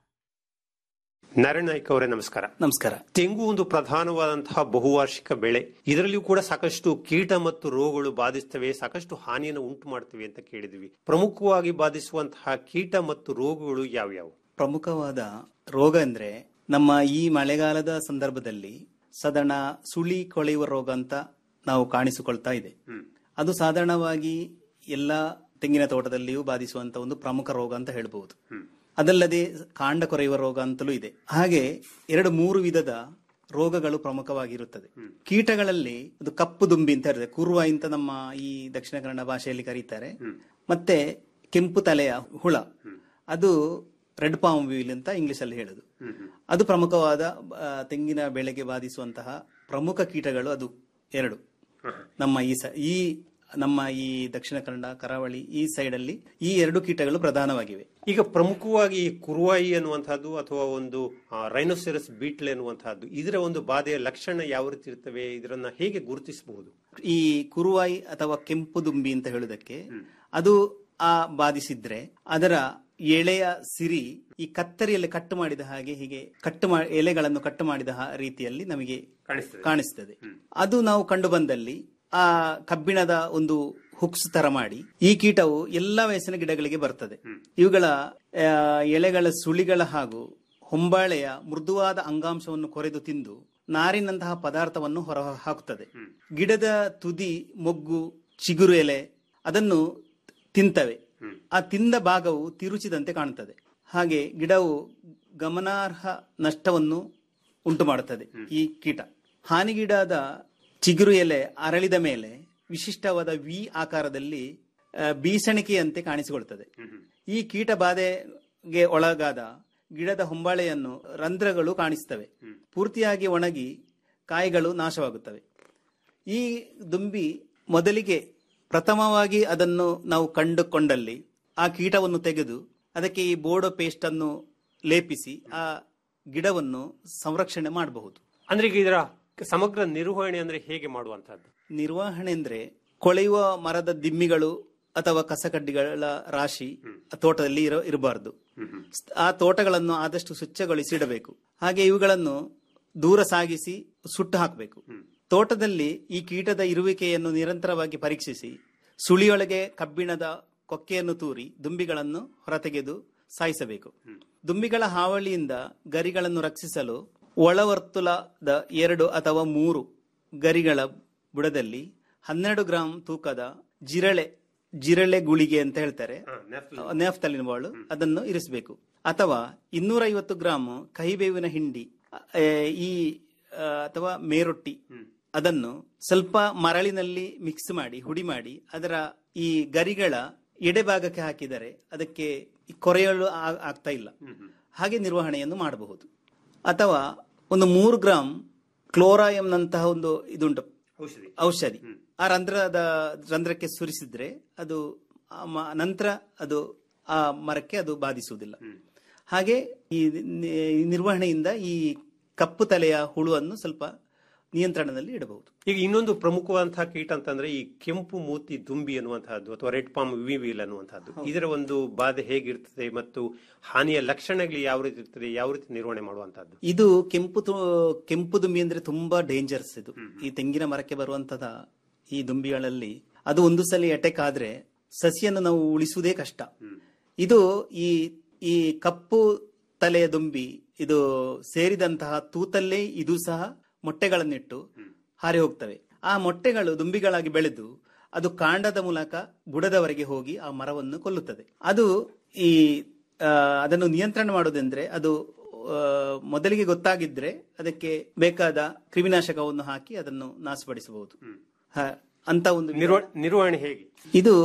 ನಾರಾಯಣ ನಾಯ್ಕ ಅವರೇ ನಮಸ್ಕಾರ ನಮಸ್ಕಾರ ತೆಂಗು ಒಂದು ಪ್ರಧಾನವಾದಂತಹ ಬಹುವಾರ್ಷಿಕ ಬೆಳೆ ಇದರಲ್ಲಿಯೂ ಕೂಡ ಸಾಕಷ್ಟು ಕೀಟ ಮತ್ತು ರೋಗಗಳು ಬಾಧಿಸ್ತವೆ ಸಾಕಷ್ಟು ಹಾನಿಯನ್ನು ಉಂಟು ಮಾಡ್ತವೆ ಅಂತ ಕೇಳಿದ್ವಿ ಪ್ರಮುಖವಾಗಿ ಬಾಧಿಸುವಂತಹ ಕೀಟ ಮತ್ತು ರೋಗಗಳು ಯಾವ್ಯಾವು ಪ್ರಮುಖವಾದ ರೋಗ ಅಂದ್ರೆ ನಮ್ಮ ಈ ಮಳೆಗಾಲದ ಸಂದರ್ಭದಲ್ಲಿ ಸಾಧಾರಣ ಸುಳಿ ಕೊಳೆಯುವ ರೋಗ ಅಂತ ನಾವು ಕಾಣಿಸಿಕೊಳ್ತಾ ಇದೆ ಅದು ಸಾಧಾರಣವಾಗಿ ಎಲ್ಲ ತೆಂಗಿನ ತೋಟದಲ್ಲಿಯೂ ಬಾಧಿಸುವಂತ ಒಂದು ಪ್ರಮುಖ ರೋಗ ಅಂತ ಹೇಳ್ಬಹುದು ಅದಲ್ಲದೆ ಕಾಂಡ ಕೊರೆಯುವ ರೋಗ ಅಂತಲೂ ಇದೆ ಹಾಗೆ ಎರಡು ಮೂರು ವಿಧದ ರೋಗಗಳು ಪ್ರಮುಖವಾಗಿರುತ್ತದೆ ಕೀಟಗಳಲ್ಲಿ ಅದು ಕಪ್ಪು ದುಂಬಿ ಅಂತ ಇರ್ತದೆ ಕುರುವ ಅಂತ ನಮ್ಮ ಈ ದಕ್ಷಿಣ ಕನ್ನಡ ಭಾಷೆಯಲ್ಲಿ ಕರೀತಾರೆ ಮತ್ತೆ ಕೆಂಪು ತಲೆಯ ಹುಳ ಅದು ರೆಡ್ ಪಾಮ್ ವೀಲ್ ಅಂತ ಇಂಗ್ಲಿಷ್ ಅಲ್ಲಿ ಹೇಳುದು ಅದು ಪ್ರಮುಖವಾದ ಆ, ತೆಂಗಿನ ಬೆಳೆಗೆ ಬಾಧಿಸುವಂತಹ ಪ್ರಮುಖ ಕೀಟಗಳು ಅದು ಎರಡು ನಮ್ಮ ಈ ಸ ಈ ನಮ್ಮ ಈ ದಕ್ಷಿಣ ಕನ್ನಡ ಕರಾವಳಿ ಈ ಸೈಡ್ ಅಲ್ಲಿ ಈ ಎರಡು ಕೀಟಗಳು ಪ್ರಧಾನವಾಗಿವೆ ಈಗ ಪ್ರಮುಖವಾಗಿ ಈ ಕುರುವಾಯಿ ಅನ್ನುವಂತಹದ್ದು ಅಥವಾ ಒಂದು ರೈನೋಸೆರಸ್ ಬೀಟ್ಲ್ ಎನ್ನುವಂತಹದ್ದು ಇದರ ಒಂದು ಬಾಧೆಯ ಲಕ್ಷಣ ಯಾವ ರೀತಿ ಇರ್ತವೆ ಇದರನ್ನ ಹೇಗೆ ಗುರುತಿಸಬಹುದು ಈ ಕುರುವಾಯಿ ಅಥವಾ ಕೆಂಪು ದುಂಬಿ ಅಂತ ಹೇಳುವುದಕ್ಕೆ ಅದು ಆ ಬಾಧಿಸಿದ್ರೆ ಅದರ ಎಳೆಯ ಸಿರಿ ಈ ಕತ್ತರಿಯಲ್ಲಿ ಕಟ್ಟು ಮಾಡಿದ ಹಾಗೆ ಹೀಗೆ ಕಟ್ಟು ಮಾ ಎಲೆಗಳನ್ನು ಕಟ್ಟು ಮಾಡಿದ ಹಾ- ರೀತಿಯಲ್ಲಿ ನಮಗೆ ಕಾಣಿಸ್ತದೆ ಅದು ನಾವು ಕಂಡು ಬಂದಲ್ಲಿ ಆ ಕಬ್ಬಿಣದ ಒಂದು ಹುಕ್ಸ್ ತರ ಮಾಡಿ ಈ ಕೀಟವು ಎಲ್ಲಾ ವಯಸ್ಸಿನ ಗಿಡಗಳಿಗೆ ಬರ್ತದೆ ಇವುಗಳ ಆ, ಎಲೆಗಳ ಸುಳಿಗಳ ಹಾಗೂ ಹೊಂಬಾಳೆಯ ಮೃದುವಾದ ಅಂಗಾಂಶವನ್ನು ಕೊರೆದು ತಿಂದು ನಾರಿನಂತಹ ಪದಾರ್ಥವನ್ನು ಹೊರ ಹಾಕುತ್ತದೆ ಗಿಡದ ತುದಿ ಮೊಗ್ಗು ಚಿಗುರು ಎಲೆ ಅದನ್ನು ತಿಂತವೆ ಆ ತಿಂದ ಭಾಗವು ತಿರುಚಿದಂತೆ ಕಾಣುತ್ತದೆ ಹಾಗೆ ಗಿಡವು ಗಮನಾರ್ಹ ನಷ್ಟವನ್ನು ಉಂಟು ಮಾಡುತ್ತದೆ ಈ ಕೀಟ ಹಾನಿಗೀಡಾದ ಚಿಗುರು ಎಲೆ ಅರಳಿದ ಮೇಲೆ ವಿಶಿಷ್ಟವಾದ ವಿ ಆಕಾರದಲ್ಲಿ ಆ, ಬೀಸಣಿಕೆಯಂತೆ ಕಾಣಿಸಿಕೊಳ್ತದೆ ಈ ಕೀಟ ಬಾಧೆಗೆ ಒಳಗಾದ ಗಿಡದ ಹೊಂಬಾಳೆಯನ್ನು ರಂಧ್ರಗಳು ಕಾಣಿಸ್ತವೆ ಪೂರ್ತಿಯಾಗಿ ಒಣಗಿ ಕಾಯಿಗಳು ನಾಶವಾಗುತ್ತವೆ ಈ ದುಂಬಿ ಮೊದಲಿಗೆ ಪ್ರಥಮವಾಗಿ ಅದನ್ನು ನಾವು ಕಂಡುಕೊಂಡಲ್ಲಿ ಆ ಕೀಟವನ್ನು ತೆಗೆದು ಅದಕ್ಕೆ ಈ ಬೋರ್ಡೋ ಪೇಸ್ಟ್ ಅನ್ನು ಲೇಪಿಸಿ ಆ ಗಿಡವನ್ನು ಸಂರಕ್ಷಣೆ ಮಾಡಬಹುದು ಅಂದ್ರೆ ಈಗ ಇದರ ಸಮಗ್ರ ನಿರ್ವಹಣೆ ಅಂದ್ರೆ ಹೇಗೆ ಮಾಡುವಂತಹದ್ದು ನಿರ್ವಹಣೆ ಅಂದ್ರೆ ಕೊಳೆಯುವ ಮರದ ದಿಮ್ಮಿಗಳು ಅಥವಾ ಕಸಕಡ್ಡಿಗಳ ರಾಶಿ ಆ ತೋಟದಲ್ಲಿ ಇರ ಇರಬಾರದು ಆ ತೋಟಗಳನ್ನು ಆದಷ್ಟು ಸ್ವಚ್ಛಗೊಳಿಸಿ ಇಡಬೇಕು ಹಾಗೆ ಇವುಗಳನ್ನು ದೂರ ಸಾಗಿಸಿ ಸುಟ್ಟು ಹಾಕಬೇಕು ತೋಟದಲ್ಲಿ ಈ ಕೀಟದ ಇರುವಿಕೆಯನ್ನು ನಿರಂತರವಾಗಿ ಪರೀಕ್ಷಿಸಿ ಸುಳಿಯೊಳಗೆ ಕಬ್ಬಿಣದ ಕೊಕ್ಕೆಯನ್ನು ತೂರಿ ದುಂಬಿಗಳನ್ನು ಹೊರತೆಗೆದು ಸಾಯಿಸಬೇಕು ದುಂಬಿಗಳ ಹಾವಳಿಯಿಂದ ಗರಿಗಳನ್ನು ರಕ್ಷಿಸಲು ಒಳವರ್ತುಲದ ಎರಡು ಅಥವಾ ಮೂರು ಗರಿಗಳ ಬುಡದಲ್ಲಿ ಹನ್ನೆರಡು ಗ್ರಾಂ ತೂಕದ ಜಿರಳೆ ಜಿರಳೆ ಗುಳಿಗೆ ಅಂತ ಹೇಳ್ತಾರೆ ನೇಫ್ತಲಿನ ಬಾಳು ಅದನ್ನು ಇರಿಸಬೇಕು ಅಥವಾ ಇನ್ನೂರೈವತ್ತು ಗ್ರಾಂ ಕಹಿಬೇವಿನ ಹಿಂಡಿ ಆ, ಈ ಆ, ಅಥವಾ ಮೇರೊಟ್ಟಿ ಅದನ್ನು ಸ್ವಲ್ಪ ಮರಳಿನಲ್ಲಿ ಮಿಕ್ಸ್ ಮಾಡಿ ಹುಡಿ ಮಾಡಿ ಅದರ ಈ ಗರಿಗಳ ಎಡೆಭಾಗಕ್ಕೆ ಹಾಕಿದರೆ ಅದಕ್ಕೆ ಕೊರೆಯಲು ಆ- ಆಗ್ತಾ ಇಲ್ಲ ಹಾಗೆ ನಿರ್ವಹಣೆಯನ್ನು ಮಾಡಬಹುದು ಅಥವಾ ಒಂದು ಮೂರು ಗ್ರಾಂ ಕ್ಲೋರಾಯಂನಂತಹ ಒಂದು ಇದುಂಟು ಔಷಧಿ ಔಷಧಿ ಆ ರಂಧ್ರದ ರಂಧ್ರಕ್ಕೆ ಸುರಿಸಿದ್ರೆ ಅದು ಆ ಮ- ನಂತರ ಅದು ಆ ಮರಕ್ಕೆ ಅದು ಬಾಧಿಸುವುದಿಲ್ಲ ಹಾಗೆ ಈ ನಿ- ಈ ನಿರ್ವಹಣೆಯಿಂದ ಈ ಕಪ್ಪು ತಲೆಯ ಹುಳುವನ್ನು ಸ್ವಲ್ಪ ನಿಯಂತ್ರಣದಲ್ಲಿ ಇಡಬಹುದು ಈಗ ಇನ್ನೊಂದು ಪ್ರಮುಖವಾದಂತಹ ಕೀಟ ಅಂತಂದ್ರೆ ಈ ಕೆಂಪು ಮೂತಿ ದುಂಬಿ ಅನ್ನುವಂತಹದ್ದು ಅಥವಾ ರೆಡ್ ಪಾಮ್ ವಿವಿಲ್ ಅನ್ನುವಂತಹದ್ದು ಇದರ ಒಂದು ಬಾಧೆ ಹೇಗಿರ್ತದೆ ಮತ್ತು ಹಾನಿಯ ಲಕ್ಷಣಗಳು ಯಾವ ರೀತಿ ಇರ್ತದೆ ಯಾವ ರೀತಿ ನಿರ್ವಹಣೆ ಮಾಡುವಂತಹದ್ದು ಇದು ಕೆಂಪು ತು- ಕೆಂಪು ದುಂಬಿ ಅಂದ್ರೆ ತುಂಬಾ ಡೇಂಜರ್ಸ್ ಇದು ಈ ತೆಂಗಿನ ಮರಕ್ಕೆ ಬರುವಂತದ ಈ ದುಂಬಿಗಳಲ್ಲಿ ಅದು ಒಂದು ಸಲ ಅಟ್ಯಾಕ್ ಆದ್ರೆ ಸಸಿಯನ್ನು ನಾವು ಉಳಿಸುವುದೇ ಕಷ್ಟ ಇದು ಈ ಈ ಕಪ್ಪು ತಲೆಯ ದುಂಬಿ ಇದು ಸೇರಿದಂತಹ ತೂತಲ್ಲೇ ಇದು ಸಹ ಮೊಟ್ಟೆಗಳನ್ನಿಟ್ಟು ಹಾರಿ ಹೋಗ್ತವೆ ಆ ಮೊಟ್ಟೆಗಳು ದುಂಬಿಗಳಾಗಿ ಬೆಳೆದು ಅದು ಕಾಂಡದ ಮೂಲಕ ಬುಡದವರೆಗೆ ಹೋಗಿ ಆ ಮರವನ್ನು ಕೊಲ್ಲುತ್ತದೆ ಅದು ಈ ಆ, ಅದನ್ನು ನಿಯಂತ್ರಣ ಮಾಡೋದಂದ್ರೆ ಅದು ಆ, ಮೊದಲಿಗೆ ಗೊತ್ತಾಗಿದ್ರೆ ಅದಕ್ಕೆ ಬೇಕಾದ ಕ್ರಿಮಿನಾಶಕವನ್ನು ಹಾಕಿ ಅದನ್ನು ನಾಶಪಡಿಸಬಹುದು ಹ, ಅಂತ ಒಂದು ನಿರ್ವಹಣೆ ಹೇಗೆ ಇದು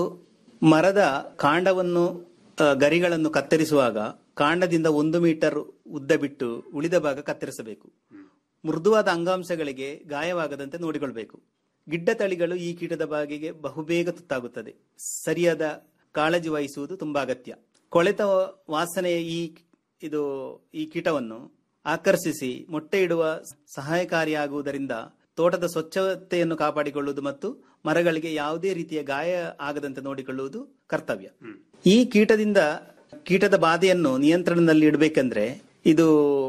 ಮರದ ಕಾಂಡವನ್ನು ಆ, ಗರಿಗಳನ್ನು ಕತ್ತರಿಸುವಾಗ ಕಾಂಡದಿಂದ ಒಂದು ಮೀಟರ್ ಉದ್ದ ಬಿಟ್ಟು ಉಳಿದ ಭಾಗ ಕತ್ತರಿಸಬೇಕು ಮೃದುವಾದ ಅಂಗಾಂಶಗಳಿಗೆ ಗಾಯವಾಗದಂತೆ ನೋಡಿಕೊಳ್ಬೇಕು ಗಿಡ್ಡ ತಳಿಗಳು ಈ ಕೀಟದ ಬಾಗಿಗೆ ಬಹುಬೇಗ ತುತ್ತಾಗುತ್ತದೆ ಸರಿಯಾದ ಕಾಳಜಿ ವಹಿಸುವುದು ತುಂಬಾ ಅಗತ್ಯ ಕೊಳೆತ ವಾಸನೆಯ ಈ ಇದು ಈ ಕೀಟವನ್ನು ಆಕರ್ಷಿಸಿ ಮೊಟ್ಟೆ ಇಡುವ ಸಹಾಯಕಾರಿಯಾಗುವುದರಿಂದ ತೋಟದ ಸ್ವಚ್ಛತೆಯನ್ನು ಕಾಪಾಡಿಕೊಳ್ಳುವುದು ಮತ್ತು ಮರಗಳಿಗೆ ಯಾವುದೇ ರೀತಿಯ ಗಾಯ ಆಗದಂತೆ ನೋಡಿಕೊಳ್ಳುವುದು ಕರ್ತವ್ಯ ಈ ಕೀಟದಿಂದ ಕೀಟದ ಬಾಧೆಯನ್ನು ನಿಯಂತ್ರಣದಲ್ಲಿ ಇಡಬೇಕೆಂದ್ರೆ ಇದು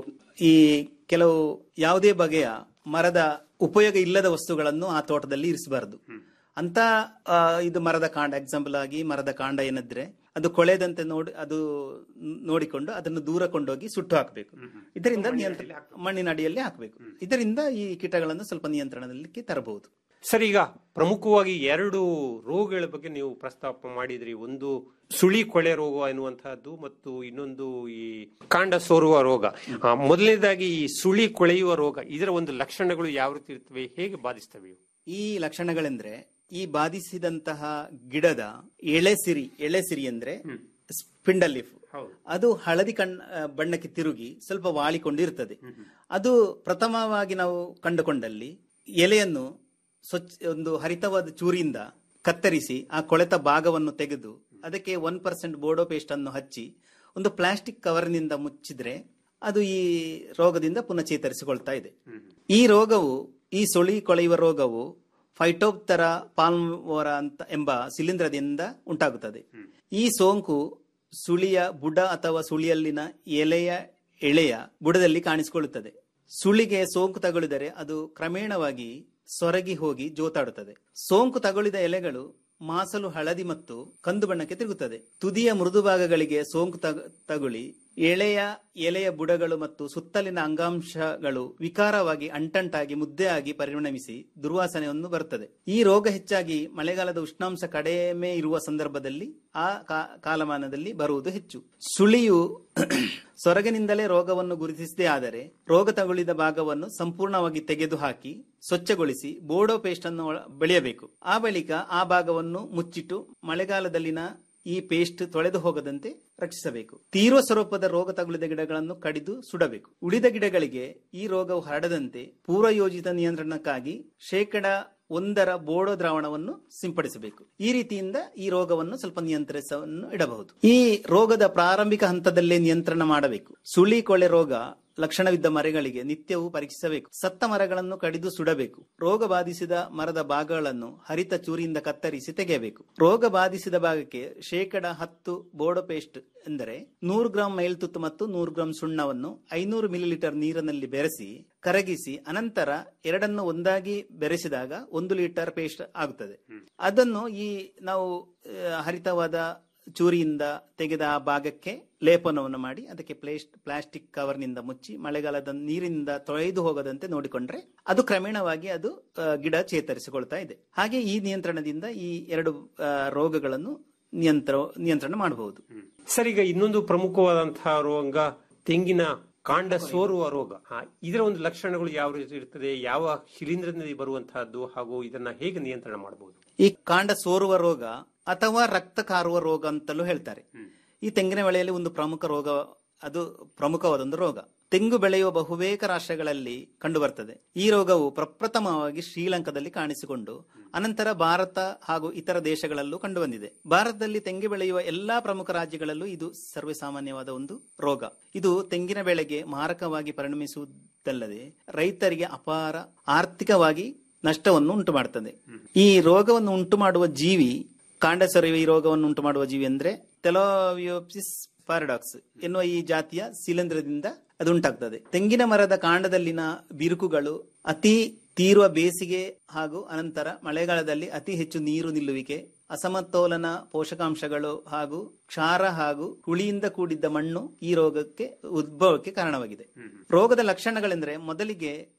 ಈ ಕೆಲವು ಯಾವುದೇ ಬಗೆಯ ಮರದ ಉಪಯೋಗ ಇಲ್ಲದ ವಸ್ತುಗಳನ್ನು ಆ ತೋಟದಲ್ಲಿ ಇರಿಸಬಾರದು ಅಂತ ಆ, ಇದು ಮರದ ಕಾಂಡ ಎಕ್ಸಾಂಪಲ್ ಆಗಿ ಮರದ ಕಾಂಡ ಏನಿದ್ರೆ ಅದು ಕೊಳೆದಂತೆ ನೋಡಿ ಅದು ನೋಡಿಕೊಂಡು ಅದನ್ನು ದೂರ ಕೊಂಡೋಗಿ ಸುಟ್ಟು ಹಾಕಬೇಕು ಇದರಿಂದ ನಿಯಂತ್ರಣ ಮಣ್ಣಿನ ಅಡಿಯಲ್ಲಿ ಹಾಕಬೇಕು ಇದರಿಂದ ಈ ಕೀಟಗಳನ್ನು ಸ್ವಲ್ಪ ನಿಯಂತ್ರಣದಲ್ಲಿ ತರಬಹುದು ಸರ್ ಈಗ ಪ್ರಮುಖವಾಗಿ ಎರಡು ರೋಗಗಳ ಬಗ್ಗೆ ನೀವು ಪ್ರಸ್ತಾಪ ಮಾಡಿದ್ರಿ ಒಂದು ಸುಳಿ ಕೊಳೆ ರೋಗ ಎನ್ನುವಂತಹದ್ದು ಮತ್ತು ಇನ್ನೊಂದು ಈ ಕಾಂಡ ಸೋರುವ ರೋಗ ಆ, ಮೊದಲನೇದಾಗಿ ಈ ಸುಳಿ ಕೊಳೆಯುವ ರೋಗ ಇದರ ಒಂದು ಲಕ್ಷಣಗಳು ಯಾವ ರೀತಿ ಇರ್ತವೆ ಹೇಗೆ ಬಾಧಿಸ್ತವೆ ಇವು? ಈ ಲಕ್ಷಣಗಳೆಂದ್ರೆ ಈ ಬಾಧಿಸಿದಂತಹ ಗಿಡದ ಎಳೆ ಸಿರಿ ಎಳೆ ಸಿರಿ ಅಂದ್ರೆ ಸ್ಪಿಂಡಲ್ ಲೀಫ್ ಅದು ಹಳದಿ ಕಣ್ ಆ, ಬಣ್ಣಕ್ಕೆ ತಿರುಗಿ ಸ್ವಲ್ಪ ವಾಳಿಕೊಂಡಿರ್ತದೆ ಅದು ಪ್ರಥಮವಾಗಿ ನಾವು ಕಂಡುಕೊಂಡಲ್ಲಿ ಎಲೆಯನ್ನು ಸ್ವಚ್ಛ ಒಂದು ಹರಿತವಾದ ಚೂರಿಯಿಂದ ಕತ್ತರಿಸಿ ಆ ಕೊಳೆತ ಭಾಗವನ್ನು ತೆಗೆದು ಅದಕ್ಕೆ ಒನ್ ಪರ್ಸೆಂಟ್ ಬೋಡೋ ಪೇಸ್ಟ್ ಅನ್ನು ಹಚ್ಚಿ ಒಂದು ಪ್ಲಾಸ್ಟಿಕ್ ಕವರ್ನಿಂದ ಮುಚ್ಚಿದ್ರೆ ಅದು ಈ ರೋಗದಿಂದ ಪುನಃ ಚೇತರಿಸಿಕೊಳ್ತಾ ಇದೆ ಈ ರೋಗವು ಈ ಸುಳಿ ಕೊಳೆಯುವ ರೋಗವು ಫೈಟೋಪ್ತರ ಪಾಲ್ಮೋರ ಅಂತ ಎಂಬ ಶಿಲೀಂಧ್ರದಿಂದ ಉಂಟಾಗುತ್ತದೆ ಈ ಸೋಂಕು ಸುಳಿಯ ಬುಡ ಅಥವಾ ಸುಳಿಯಲ್ಲಿನ ಎಲೆಯ ಎಳೆಯ ಬುಡದಲ್ಲಿ ಕಾಣಿಸಿಕೊಳ್ಳುತ್ತದೆ ಸುಳಿಗೆ ಸೋಂಕು ತಗುಲಿದರೆ ಅದು ಕ್ರಮೇಣವಾಗಿ ಸೊರಗಿ ಹೋಗಿ ಜೋತಾಡುತ್ತದೆ ಸೋಂಕು ತಗುಲಿದ ಎಲೆಗಳು ಮಾಸಲು ಹಳದಿ ಮತ್ತು ಕಂದು ಬಣ್ಣಕ್ಕೆ ತಿರುಗುತ್ತದೆ ತುದಿಯ ಮೃದು ಭಾಗಗಳಿಗೆ ಸೋಂಕು ತಗ- ತಗುಲಿ ಎಳೆಯ ಎಲೆಯ ಬುಡಗಳು ಮತ್ತು ಸುತ್ತಲಿನ ಅಂಗಾಂಶಗಳು ವಿಕಾರವಾಗಿ ಅಂಟಂಟಾಗಿ ಮುದ್ದೆಯಾಗಿ ಪರಿಣಮಿಸಿ ದುರ್ವಾಸನೆಯನ್ನು ಬರುತ್ತದೆ ಈ ರೋಗ ಹೆಚ್ಚಾಗಿ ಮಳೆಗಾಲದ ಉಷ್ಣಾಂಶ ಕಡಿಮೆ ಇರುವ ಸಂದರ್ಭದಲ್ಲಿ ಆ ಕಾ- ಕಾಲಮಾನದಲ್ಲಿ ಬರುವುದು ಹೆಚ್ಚು ಸುಳಿಯು ಸೊರಗಿನಿಂದಲೇ ರೋಗವನ್ನು ಗುರುತಿಸದೇ ಆದರೆ ರೋಗ ತಗುಲಿದ ಭಾಗವನ್ನು ಸಂಪೂರ್ಣವಾಗಿ ತೆಗೆದುಹಾಕಿ ಸ್ವಚ್ಛಗೊಳಿಸಿ ಬೋಡೋ ಪೇಸ್ಟ್ ಅನ್ನು ಒಳ- ಬೆಳೆಯಬೇಕು ಆ ಬಳಿಕ ಆ ಭಾಗವನ್ನು ಮುಚ್ಚಿಟ್ಟು ಮಳೆಗಾಲದಲ್ಲಿನ ಈ ಪೇಸ್ಟ್ ತೊಳೆದು ಹೋಗದಂತೆ ರಕ್ಷಿಸಬೇಕು ತೀವ್ರ ಸ್ವರೂಪದ ರೋಗ ತಗುಲಿದ ಗಿಡಗಳನ್ನು ಕಡಿದು ಸುಡಬೇಕು ಉಳಿದ ಗಿಡಗಳಿಗೆ ಈ ರೋಗವು ಹರಡದಂತೆ ಪೂರ್ವಯೋಜಿತ ನಿಯಂತ್ರಣಕ್ಕಾಗಿ ಶೇಕಡ ಒಂದರ ಬೋಡೋ ದ್ರಾವಣವನ್ನು ಸಿಂಪಡಿಸಬೇಕು ಈ ರೀತಿಯಿಂದ ಈ ರೋಗವನ್ನು ಸ್ವಲ್ಪ ನಿಯಂತ್ರಿಸವನ್ನು ಇಡಬಹುದು ಈ ರೋಗದ ಪ್ರಾರಂಭಿಕ ಹಂತದಲ್ಲೇ ನಿಯಂತ್ರಣ ಮಾಡಬೇಕು ಸುಳಿ ಕೊಳೆ ರೋಗ ಲಕ್ಷಣವಿದ್ದ ಮರಗಳಿಗೆ ನಿತ್ಯವೂ ಪರೀಕ್ಷಿಸಬೇಕು ಸತ್ತ ಮರಗಳನ್ನು ಕಡಿದು ಸುಡಬೇಕು ರೋಗ ಬಾಧಿಸಿದ ಮರದ ಭಾಗಗಳನ್ನು ಹರಿತ ಚೂರಿಯಿಂದ ಕತ್ತರಿಸಿ ತೆಗೆಯಬೇಕು ರೋಗ ಬಾಧಿಸಿದ ಭಾಗಕ್ಕೆ ಶೇಕಡ ಹತ್ತು ಬೋಡೋ ಪೇಸ್ಟ್ ಎಂದರೆ ನೂರು ಗ್ರಾಂ ಮೈಲ್ತುತ್ತು ಮತ್ತು ನೂರು ಗ್ರಾಂ ಸುಣ್ಣವನ್ನು ಐನೂರು ಮಿಲಿಲೀಟರ್ ನೀರಿನಲ್ಲಿ ಬೆರೆಸಿ ಕರಗಿಸಿ ಅನಂತರ ಎರಡನ್ನು ಒಂದಾಗಿ ಬೆರೆಸಿದಾಗ ಒಂದು ಲೀಟರ್ ಪೇಸ್ಟ್ ಆಗುತ್ತದೆ ಅದನ್ನು ಈ ನಾವು ಆ, ಹರಿತವಾದ ಚೂರಿಯಿಂದ ತೆಗೆದ ಆ ಭಾಗಕ್ಕೆ ಲೇಪನವನ್ನು ಮಾಡಿ ಅದಕ್ಕೆ ಪ್ಲೇಸ್ಟ್ ಪ್ಲಾಸ್ಟಿಕ್ ಕವರ್ನಿಂದ ಮುಚ್ಚಿ ಮಳೆಗಾಲದ ನೀರಿನಿಂದ ತೊಳೆದು ಹೋಗದಂತೆ ನೋಡಿಕೊಂಡ್ರೆ ಅದು ಕ್ರಮೇಣವಾಗಿ ಅದು ಆ, ಗಿಡ ಚೇತರಿಸಿಕೊಳ್ತಾ ಇದೆ ಹಾಗೆ ಈ ನಿಯಂತ್ರಣದಿಂದ ಈ ಎರಡು ಆ, ರೋಗಗಳನ್ನು ನಿಯಂತ್ರ ನಿಯಂತ್ರಣ ಮಾಡಬಹುದು ಸರ್ ಈಗ ಇನ್ನೊಂದು ಪ್ರಮುಖವಾದಂತಹ ರೋಗ ತೆಂಗಿನ ಕಾಂಡ ಸೋರುವ ರೋಗ ಆ, ಇದರ ಒಂದು ಲಕ್ಷಣಗಳು ಯಾವ ರೀತಿ ಇರ್ತದೆ ಯಾವ ಶಿಲೀಂಧ್ರದಿಂದ ಬರುವಂತಹದ್ದು ಹಾಗೂ ಇದನ್ನ ಹೇಗೆ ನಿಯಂತ್ರಣ ಮಾಡಬಹುದು ಈ ಕಾಂಡ ಸೋರುವ ರೋಗ ಅಥವಾ ರಕ್ತ ಕಾರುವ ರೋಗ ಅಂತಲೂ ಹೇಳ್ತಾರೆ ಈ ತೆಂಗಿನ ಬೆಳೆಯಲ್ಲಿ ಒಂದು ಪ್ರಮುಖ ರೋಗ ಅದು ಪ್ರಮುಖವಾದೊಂದು ರೋಗ ತೆಂಗು ಬೆಳೆಯುವ ಬಹುಬೇಕ ರಾಷ್ಟ್ರಗಳಲ್ಲಿ ಕಂಡುಬರ್ತದೆ ಈ ರೋಗವು ಪ್ರಪ್ರಥಮವಾಗಿ ಶ್ರೀಲಂಕಾದಲ್ಲಿ ಕಾಣಿಸಿಕೊಂಡು ಅನಂತರ ಭಾರತ ಹಾಗೂ ಇತರ ದೇಶಗಳಲ್ಲೂ ಕಂಡುಬಂದಿದೆ ಭಾರತದಲ್ಲಿ ತೆಂಗು ಬೆಳೆಯುವ ಎಲ್ಲಾ ಪ್ರಮುಖ ರಾಜ್ಯಗಳಲ್ಲೂ ಇದು ಸರ್ವೇಸಾಮಾನ್ಯವಾದ ಒಂದು ರೋಗ ಇದು ತೆಂಗಿನ ಬೆಳೆಗೆ ಮಾರಕವಾಗಿ ಪರಿಣಮಿಸುವುದಲ್ಲದೆ ರೈತರಿಗೆ ಅಪಾರ ಆರ್ಥಿಕವಾಗಿ ನಷ್ಟವನ್ನು ಉಂಟು ಮಾಡುತ್ತದೆ ಈ ರೋಗವನ್ನು ಉಂಟು ಮಾಡುವ ಜೀವಿ ಕಾಂಡ ಸರಿಯುವ ಈ ರೋಗವನ್ನು ಉಂಟು ಮಾಡುವ ಜೀವಿ ಅಂದ್ರೆ ತೆಲೋವಿಯೋಪ್ಸಿಸ್ ಪ್ಯಾರಡಾಕ್ಸ್ ಎನ್ನುವ ಈ ಜಾತಿಯ ಶಿಲೀಂಧ್ರದಿಂದ ಅದು ಉಂಟಾಗ್ತದೆ ತೆಂಗಿನ ಮರದ ಕಾಂಡದಲ್ಲಿನ ಬಿರುಕುಗಳು ಅತಿ ತೀವ್ರ ಬೇಸಿಗೆ ಹಾಗೂ ಅನಂತರ ಮಳೆಗಾಲದಲ್ಲಿ ಅತಿ ಹೆಚ್ಚು ನೀರು ನಿಲ್ಲುವಿಕೆ ಅಸಮತೋಲನ ಪೋಷಕಾಂಶಗಳು ಹಾಗೂ ಕ್ಷಾರ ಹಾಗೂ ಹುಳಿಯಿಂದ ಕೂಡಿದ್ದ ಮಣ್ಣು ಈ ರೋಗಕ್ಕೆ ಉದ್ಭವಕ್ಕೆ ಕಾರಣವಾಗಿದೆ ರೋಗದ ಲಕ್ಷಣಗಳೆಂದ್ರೆ ಮೊದಲಿಗೆ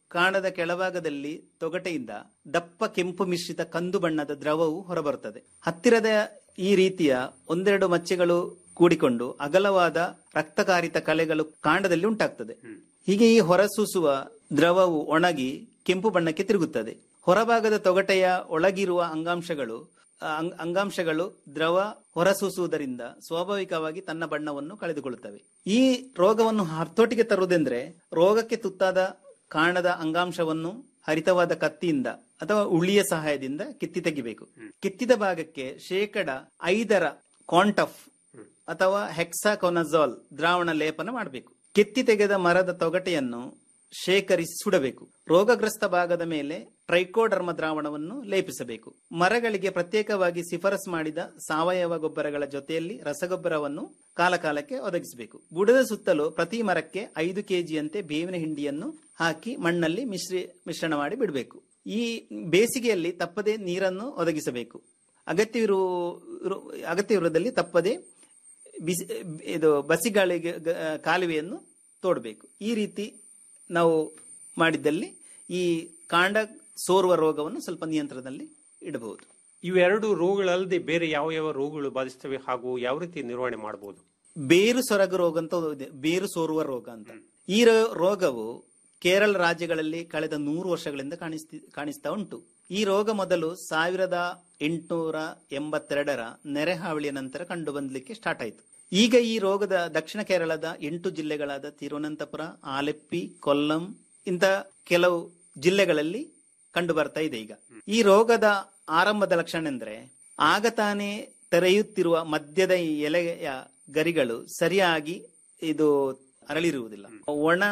ಕಾಂಡದ ಕೆಳಭಾಗದಲ್ಲಿ ತೊಗಟೆಯಿಂದ ದಪ್ಪ ಕೆಂಪು ಮಿಶ್ರಿತ ಕಂದು ಬಣ್ಣದ ದ್ರವವು ಹೊರಬರುತ್ತದೆ ಹತ್ತಿರದ ಈ ರೀತಿಯ ಒಂದೆರಡು ಮಚ್ಚೆಗಳು ಕೂಡಿಕೊಂಡು ಅಗಲವಾದ ರಕ್ತಕಾರಿತ ಕಲೆಗಳು ಕಾಂಡದಲ್ಲಿ ಉಂಟಾಗ್ತದೆ ಹೀಗೆ ಈ ಹೊರಸೂಸುವ ದ್ರವವು ಒಣಗಿ ಕೆಂಪು ಬಣ್ಣಕ್ಕೆ ತಿರುಗುತ್ತದೆ ಹೊರಭಾಗದ ತೊಗಟೆಯ ಒಳಗಿರುವ ಅಂಗಾಂಶಗಳು ಆ, ಅಂಗ್- ಅಂಗಾಂಶಗಳು ದ್ರವ ಹೊರಸೂಸುವುದರಿಂದ ಸ್ವಾಭಾವಿಕವಾಗಿ ತನ್ನ ಬಣ್ಣವನ್ನು ಕಳೆದುಕೊಳ್ಳುತ್ತವೆ ಈ ರೋಗವನ್ನು ಹತೋಟಿಗೆ ತರುವುದೆಂದ್ರೆ ರೋಗಕ್ಕೆ ತುತ್ತಾದ ಕಾಂಡದ ಅಂಗಾಂಶವನ್ನು ಹರಿತವಾದ ಕತ್ತಿಯಿಂದ ಅಥವಾ ಉಳಿಯ ಸಹಾಯದಿಂದ ಕಿತ್ತಿ ತೆಗಿಬೇಕು ಕಿತ್ತಿದ ಭಾಗಕ್ಕೆ ಶೇಕಡ ಐದರ ಕಾಂಟಫ್ ಅಥವಾ ಹೆಕ್ಸಾಕೊನಜಾಲ್ ದ್ರಾವಣ ಲೇಪನ ಮಾಡಬೇಕು ಕೆತ್ತಿ ತೆಗೆದ ಮರದ ತೊಗಟೆಯನ್ನು ಶೇಖರಿಸಿ ಸುಡಬೇಕು ರೋಗಗ್ರಸ್ತ ಭಾಗದ ಮೇಲೆ ಟ್ರೈಕೋಡರ್ಮ ದ್ರಾವಣವನ್ನು ಲೇಪಿಸಬೇಕು ಮರಗಳಿಗೆ ಪ್ರತ್ಯೇಕವಾಗಿ ಶಿಫಾರಸ್ ಮಾಡಿದ ಸಾವಯವ ಗೊಬ್ಬರಗಳ ಜೊತೆಯಲ್ಲಿ ರಸಗೊಬ್ಬರವನ್ನು ಕಾಲಕಾಲಕ್ಕೆ ಒದಗಿಸಬೇಕು ಬುಡದ ಸುತ್ತಲೂ ಪ್ರತಿ ಮರಕ್ಕೆ ಐದು ಕೆಜಿಯಂತೆ ಬೇವಿನ ಹಿಂಡಿಯನ್ನು ಹಾಕಿ ಮಣ್ಣಲ್ಲಿ ಮಿಶ್ರಿ ಮಿಶ್ರಣ ಮಾಡಿ ಬಿಡಬೇಕು ಈ ಬೇಸಿಗೆಯಲ್ಲಿ ತಪ್ಪದೆ ನೀರನ್ನು ಒದಗಿಸಬೇಕು ಅಗತ್ಯವಿರುವ ಅಗತ್ಯವಿರುವುದಲ್ಲಿ ತಪ್ಪದೆ ಬಿಸಿ ಇದು ಬಸಿಗಾಳಿಗೆ ಗ- ಕಾಲುವೆಯನ್ನು ತೋಡಬೇಕು ಈ ರೀತಿ ನಾವು ಮಾಡಿದ್ದಲ್ಲಿ ಈ ಕಾಂಡ ಸೋರುವ ರೋಗವನ್ನು ಸ್ವಲ್ಪ ನಿಯಂತ್ರಣದಲ್ಲಿ ಇಡಬಹುದು ಇವೆರಡು ರೋಗಗಳಲ್ಲದೆ ಬೇರೆ ಯಾವ ಯಾವ ರೋಗಗಳು ಬಾಧಿಸ್ತವೆ ಹಾಗೂ ಯಾವ ರೀತಿ ನಿರ್ವಹಣೆ ಮಾಡಬಹುದು ಬೇರು ಸೊರಗು ರೋಗ ಅಂತ ಒಂದು ಇದೆ ಬೇರು ಸೋರುವ ರೋಗ ಅಂತ ಈ ರೋ- ರೋಗವು ಕೇರಳ ರಾಜ್ಯಗಳಲ್ಲಿ ಕಳೆದ ನೂರು ವರ್ಷಗಳಿಂದ ಕಾಣಿಸ್ತಿ ಕಾಣಿಸ್ತಾ ಉಂಟು ಈ ರೋಗ ಮೊದಲು ಸಾವಿರದ ಎಂಟುನೂರ ಎಂಬತ್ತೆರಡರ ನೆರೆಹಾವಳಿಯ ನಂತರ ಕಂಡು ಬಂದಲಿಕ್ಕೆ ಸ್ಟಾರ್ಟ್ ಆಯಿತು ಈಗ ಈ ರೋಗದ ದಕ್ಷಿಣ ಕೇರಳದ ಎಂಟು ಜಿಲ್ಲೆಗಳಾದ ತಿರುವನಂತಪುರ ಆಲೆಪ್ಪಿ ಕೊಲ್ಲಂ ಇಂಥ ಕೆಲವು ಜಿಲ್ಲೆಗಳಲ್ಲಿ ಕಂಡು ಬರ್ತಾ ಇದೆ ಈಗ ಈ ರೋಗದ ಆರಂಭದ ಲಕ್ಷಣ ಎಂದ್ರೆ ಆಗ ತಾನೇ ತೆರೆಯುತ್ತಿರುವ ಮಧ್ಯದ ಈ ಎಲೆಯ ಗರಿಗಳು ಸರಿಯಾಗಿ ಇದು ಅರಳಿರುವುದಿಲ್ಲ ಒಣ